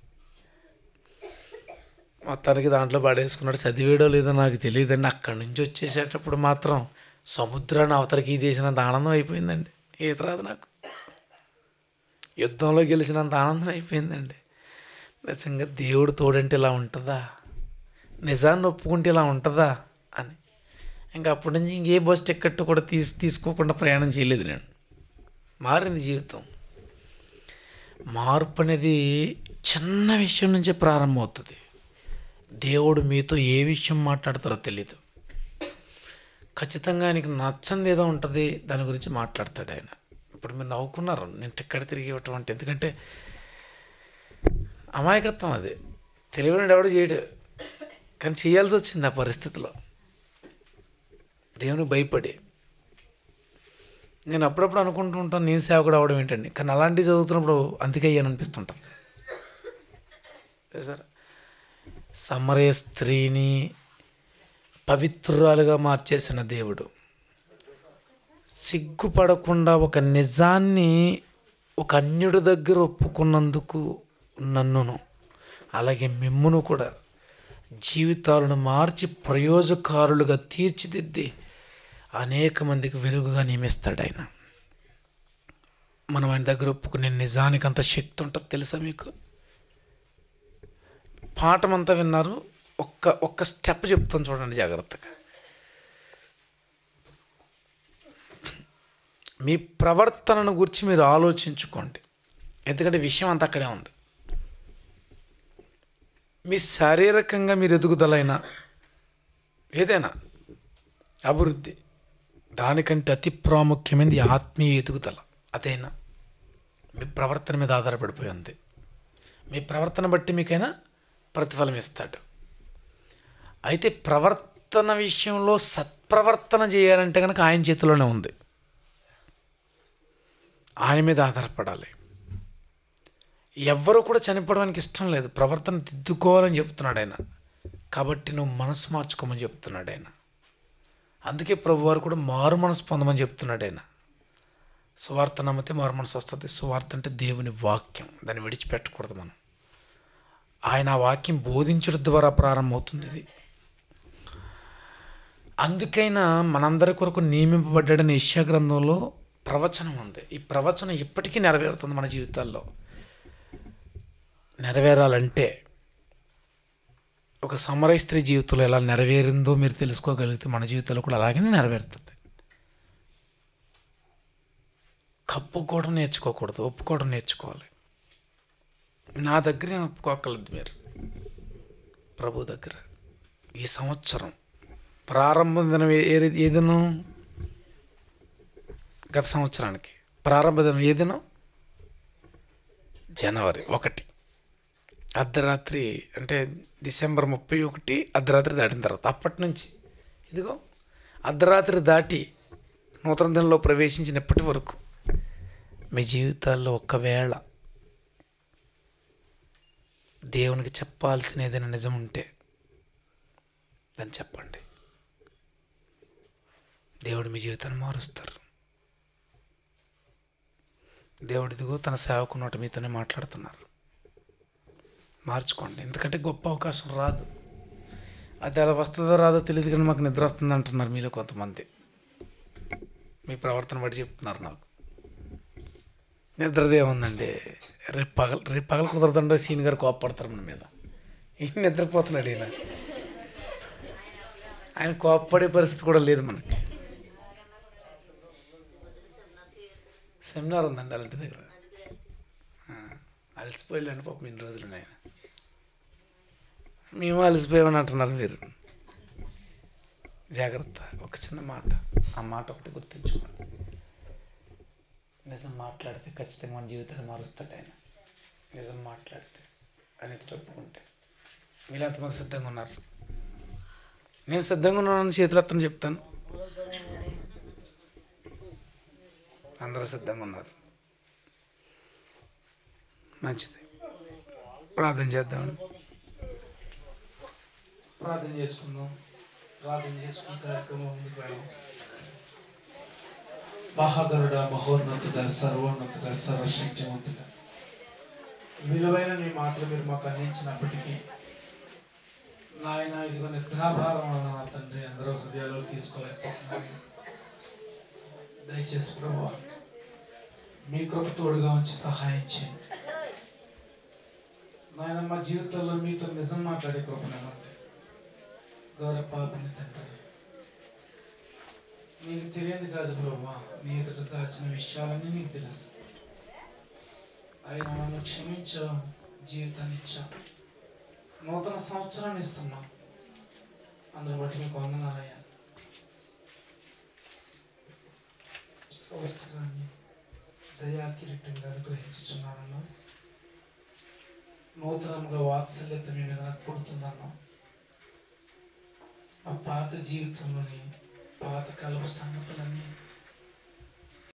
Speaker 1: మొత్తానికి దాంట్లో పడేసుకున్నాడు చదివేడో లేదో నాకు తెలియదండి అక్కడి నుంచి వచ్చేసేటప్పుడు మాత్రం సముద్రాన్ని అవతలికి తీసినంత ఆనందం అయిపోయిందండి ఈత రాదు నాకు యుద్ధంలో గెలిచినంత ఆనందం అయిపోయిందండి నిజంగా దేవుడు తోడంటే ఇలా ఉంటుందా నిజాన్ని ఒప్పుకుంటే ఇలా ఉంటుందా అని ఇంకా అప్పటి నుంచి ఇంకే బస్ టికెట్ కూడా తీసి తీసుకోకుండా ప్రయాణం చేయలేదు నేను మారింది జీవితం మార్పు అనేది చిన్న విషయం నుంచే ప్రారంభమవుతుంది దేవుడు మీతో ఏ విషయం మాట్లాడతారో తెలీదు ఖచ్చితంగా ఆయనకి నచ్చంది ఏదో ఉంటుంది దాని గురించి మాట్లాడతాడు ఆయన ఇప్పుడు మీరు నవ్వుకున్నారు నేను టిక్కెట్ తిరిగి ఇవ్వటం అంటే ఎందుకంటే అమాయకత్వం అది తెలియని ఎవడు చేయడు కానీ చేయాల్సి వచ్చింది ఆ పరిస్థితిలో దేవుని భయపడి నేను అప్పుడప్పుడు అనుకుంటూ ఉంటాను నేను సేవకుడు అవడం ఏంటండి కానీ అలాంటివి చదువుతున్నప్పుడు అందుకే అయ్యాను అనిపిస్తుంటుంది సార్ సమరయ స్త్రీని పవిత్రురాలుగా మార్చేసిన దేవుడు సిగ్గుపడకుండా ఒక నిజాన్ని ఒక అన్యుడి దగ్గర ఒప్పుకున్నందుకు నన్నును అలాగే మిమ్మును కూడా జీవితాలను మార్చి ప్రయోజకారులుగా తీర్చిదిద్ది అనేక మందికి వెలుగుగా నియమిస్తాడు ఆయన మనం ఆయన దగ్గర ఒప్పుకునే నిజానికి అంత శక్తి ఉంటుంది తెలుసా మీకు పాఠమంతా విన్నారు ఒక్క ఒక్క స్టెప్ చెప్తాను చూడండి జాగ్రత్తగా మీ ప్రవర్తనను గురించి మీరు ఆలోచించుకోండి ఎందుకంటే విషయం అంతా అక్కడే ఉంది మీ శారీరకంగా మీరు ఎదుగుదలైనా ఏదైనా అభివృద్ధి దానికంటే అతి ప్రాముఖ్యమైనది ఆత్మీయ ఎదుగుదల అదైనా మీ ప్రవర్తన మీద ఆధారపడిపోయి ఉంది మీ ప్రవర్తన బట్టి మీకైనా ప్రతిఫలం ఇస్తాడు అయితే ప్రవర్తన విషయంలో సత్ప్రవర్తన చేయాలంటే కనుక ఆయన చేతిలోనే ఉంది ఆయన మీద ఆధారపడాలి ఎవ్వరూ కూడా చనిపోవడానికి ఇష్టం లేదు ప్రవర్తన దిద్దుకోవాలని చెప్తున్నాడు ఆయన కాబట్టి నువ్వు మనసు మార్చుకోమని చెప్తున్నాడు ఆయన అందుకే ప్రభువారు కూడా మారు మనసు పొందమని చెప్తున్నాడు ఆయన సువార్త నమ్మితే మారు మనసు వస్తుంది సువార్త అంటే దేవుని వాక్యం దాన్ని విడిచిపెట్టకూడదు మనం ఆయన ఆ వాక్యం బోధించడం ద్వారా ప్రారంభమవుతుంది ఇది అందుకైనా మనందరి కొరకు నియమింపబడ్డాడని యెషయా గ్రంథంలో ప్రవచనం ఉంది ఈ ప్రవచనం ఇప్పటికీ నెరవేరుతుంది మన జీవితాల్లో నెరవేరాలంటే ఒక సమరయ స్త్రీ జీవితంలో ఎలా నెరవేరిందో మీరు తెలుసుకోగలిగితే మన జీవితంలో కూడా అలాగే నెరవేరుతుంది కప్పుకోవడం నేర్చుకోకూడదు ఒప్పుకోవడం నేర్చుకోవాలి నా దగ్గర నేను ఒప్పుకోగలదు మీరు ప్రభు దగ్గర ఈ సంవత్సరం ప్రారంభ దినం ఏ ఏ- ఏ దినం గత సంవత్సరానికి ప్రారంభ దినం ఏ దినం జనవరి ఒకటి అర్ధరాత్రి అంటే డిసెంబర్ ముప్పై ఒకటి అర్ధరాత్రి దాటిన తర్వాత అప్పటి నుంచి ఇదిగో అర్ధరాత్రి దాటి నూతన దినంలో ప్రవేశించినప్పటి వరకు మీ జీవితాల్లో ఒక్కవేళ దేవునికి చెప్పాల్సిన ఏదైనా నిజం ఉంటే దాన్ని చెప్పండి దేవుడు మీ జీవితాన్ని మారుస్తారు దేవుడు ఇదిగో తన సేవకు నోట మీతోనే మాట్లాడుతున్నారు మార్చుకోండి ఎందుకంటే గొప్ప అవకాశం రాదు అది అలా వస్తుందో రాదో తెలియదు కానీ మాకు నిద్ర వస్తుంది అంటున్నారు మీలో కొంతమంది మీ ప్రవర్తన బట్టి చెప్తున్నారు నాకు నిద్రదే ఉందండి రేపు పగల రేపు పగల కుదరదండో సీన్ గారు కోపపడతారు మన మీద ఈయన నిద్రపోతున్నాడు ఈయన ఆయన కోపపడే పరిస్థితి కూడా లేదు మనకి సెమినార్ ఉందండి అలాంటి దగ్గర ఆ, అలసిపోయాలండి పాపం ఇన్ని రోజులు ఆయన మేము అలసిపోయామని అంటున్నారు మీరు జాగ్రత్త ఒక చిన్న మాట ఆ మాట ఒకటి గుర్తుంచుకోండి నిజం మాట్లాడితే ఖచ్చితంగా మన జీవితాన్ని మారుస్తాడు ఆయన నిజం మాట్లాడితే అనేది చెప్పుకుంటే మీరు ఎంతమంది సిద్ధంగా ఉన్నారు నేను సిద్ధంగా ఉన్నానని చేతులు ఎత్తని చెప్తాను అందరూ సిద్ధంగా ఉన్నారు మంచిది ప్రార్థన చేద్దాం ప్రార్థన చేసుకుందాం ప్రార్థన చేసుకున్న కార్యక్రమం ముందుకు వెళ్దాం మహాగరుడ మహోన్నతుడ సర్వోన్నతుడ సర్వశక్తివంతుడ విలువైన నీ మాటలు మీరు మాకు అందించినప్పటికీ నాయన ఇదిగో నిద్రాభారం అన్న నా తండ్రి అందరూ హృదయాల్లో తీసుకోలేకపోతున్నాను దయచేసి ప్రభు మీ కృప తోడుగా ఉంచి సహాయం చేయండి నాయన మా జీవితంలో మీతో నిజం మాట్లాడే కృపనివ్వండి గౌరవ పాపిని తండ్రి నీకు తెలియదు కాదు ప్రభు నీ ఎదుట దాచిన విషయాలన్నీ నీకు తెలుసు ఆయన నన్ను క్షమించావు జీవితాన్ని ఇచ్చావు నూతన సంవత్సరాన్ని ఇస్తున్నాం అందులో బట్టి మీకు వందనాలయ్యా సంవత్సరాన్ని దయా కిరీటంగా అనుగ్రహించుచున్నానన్నా నూతనంగా వాత్సల్యత మీ మీద నాకు పుడుతుందన్నా ఆ పాత జీవితంలోని పాత కలపు సంగతులన్నీ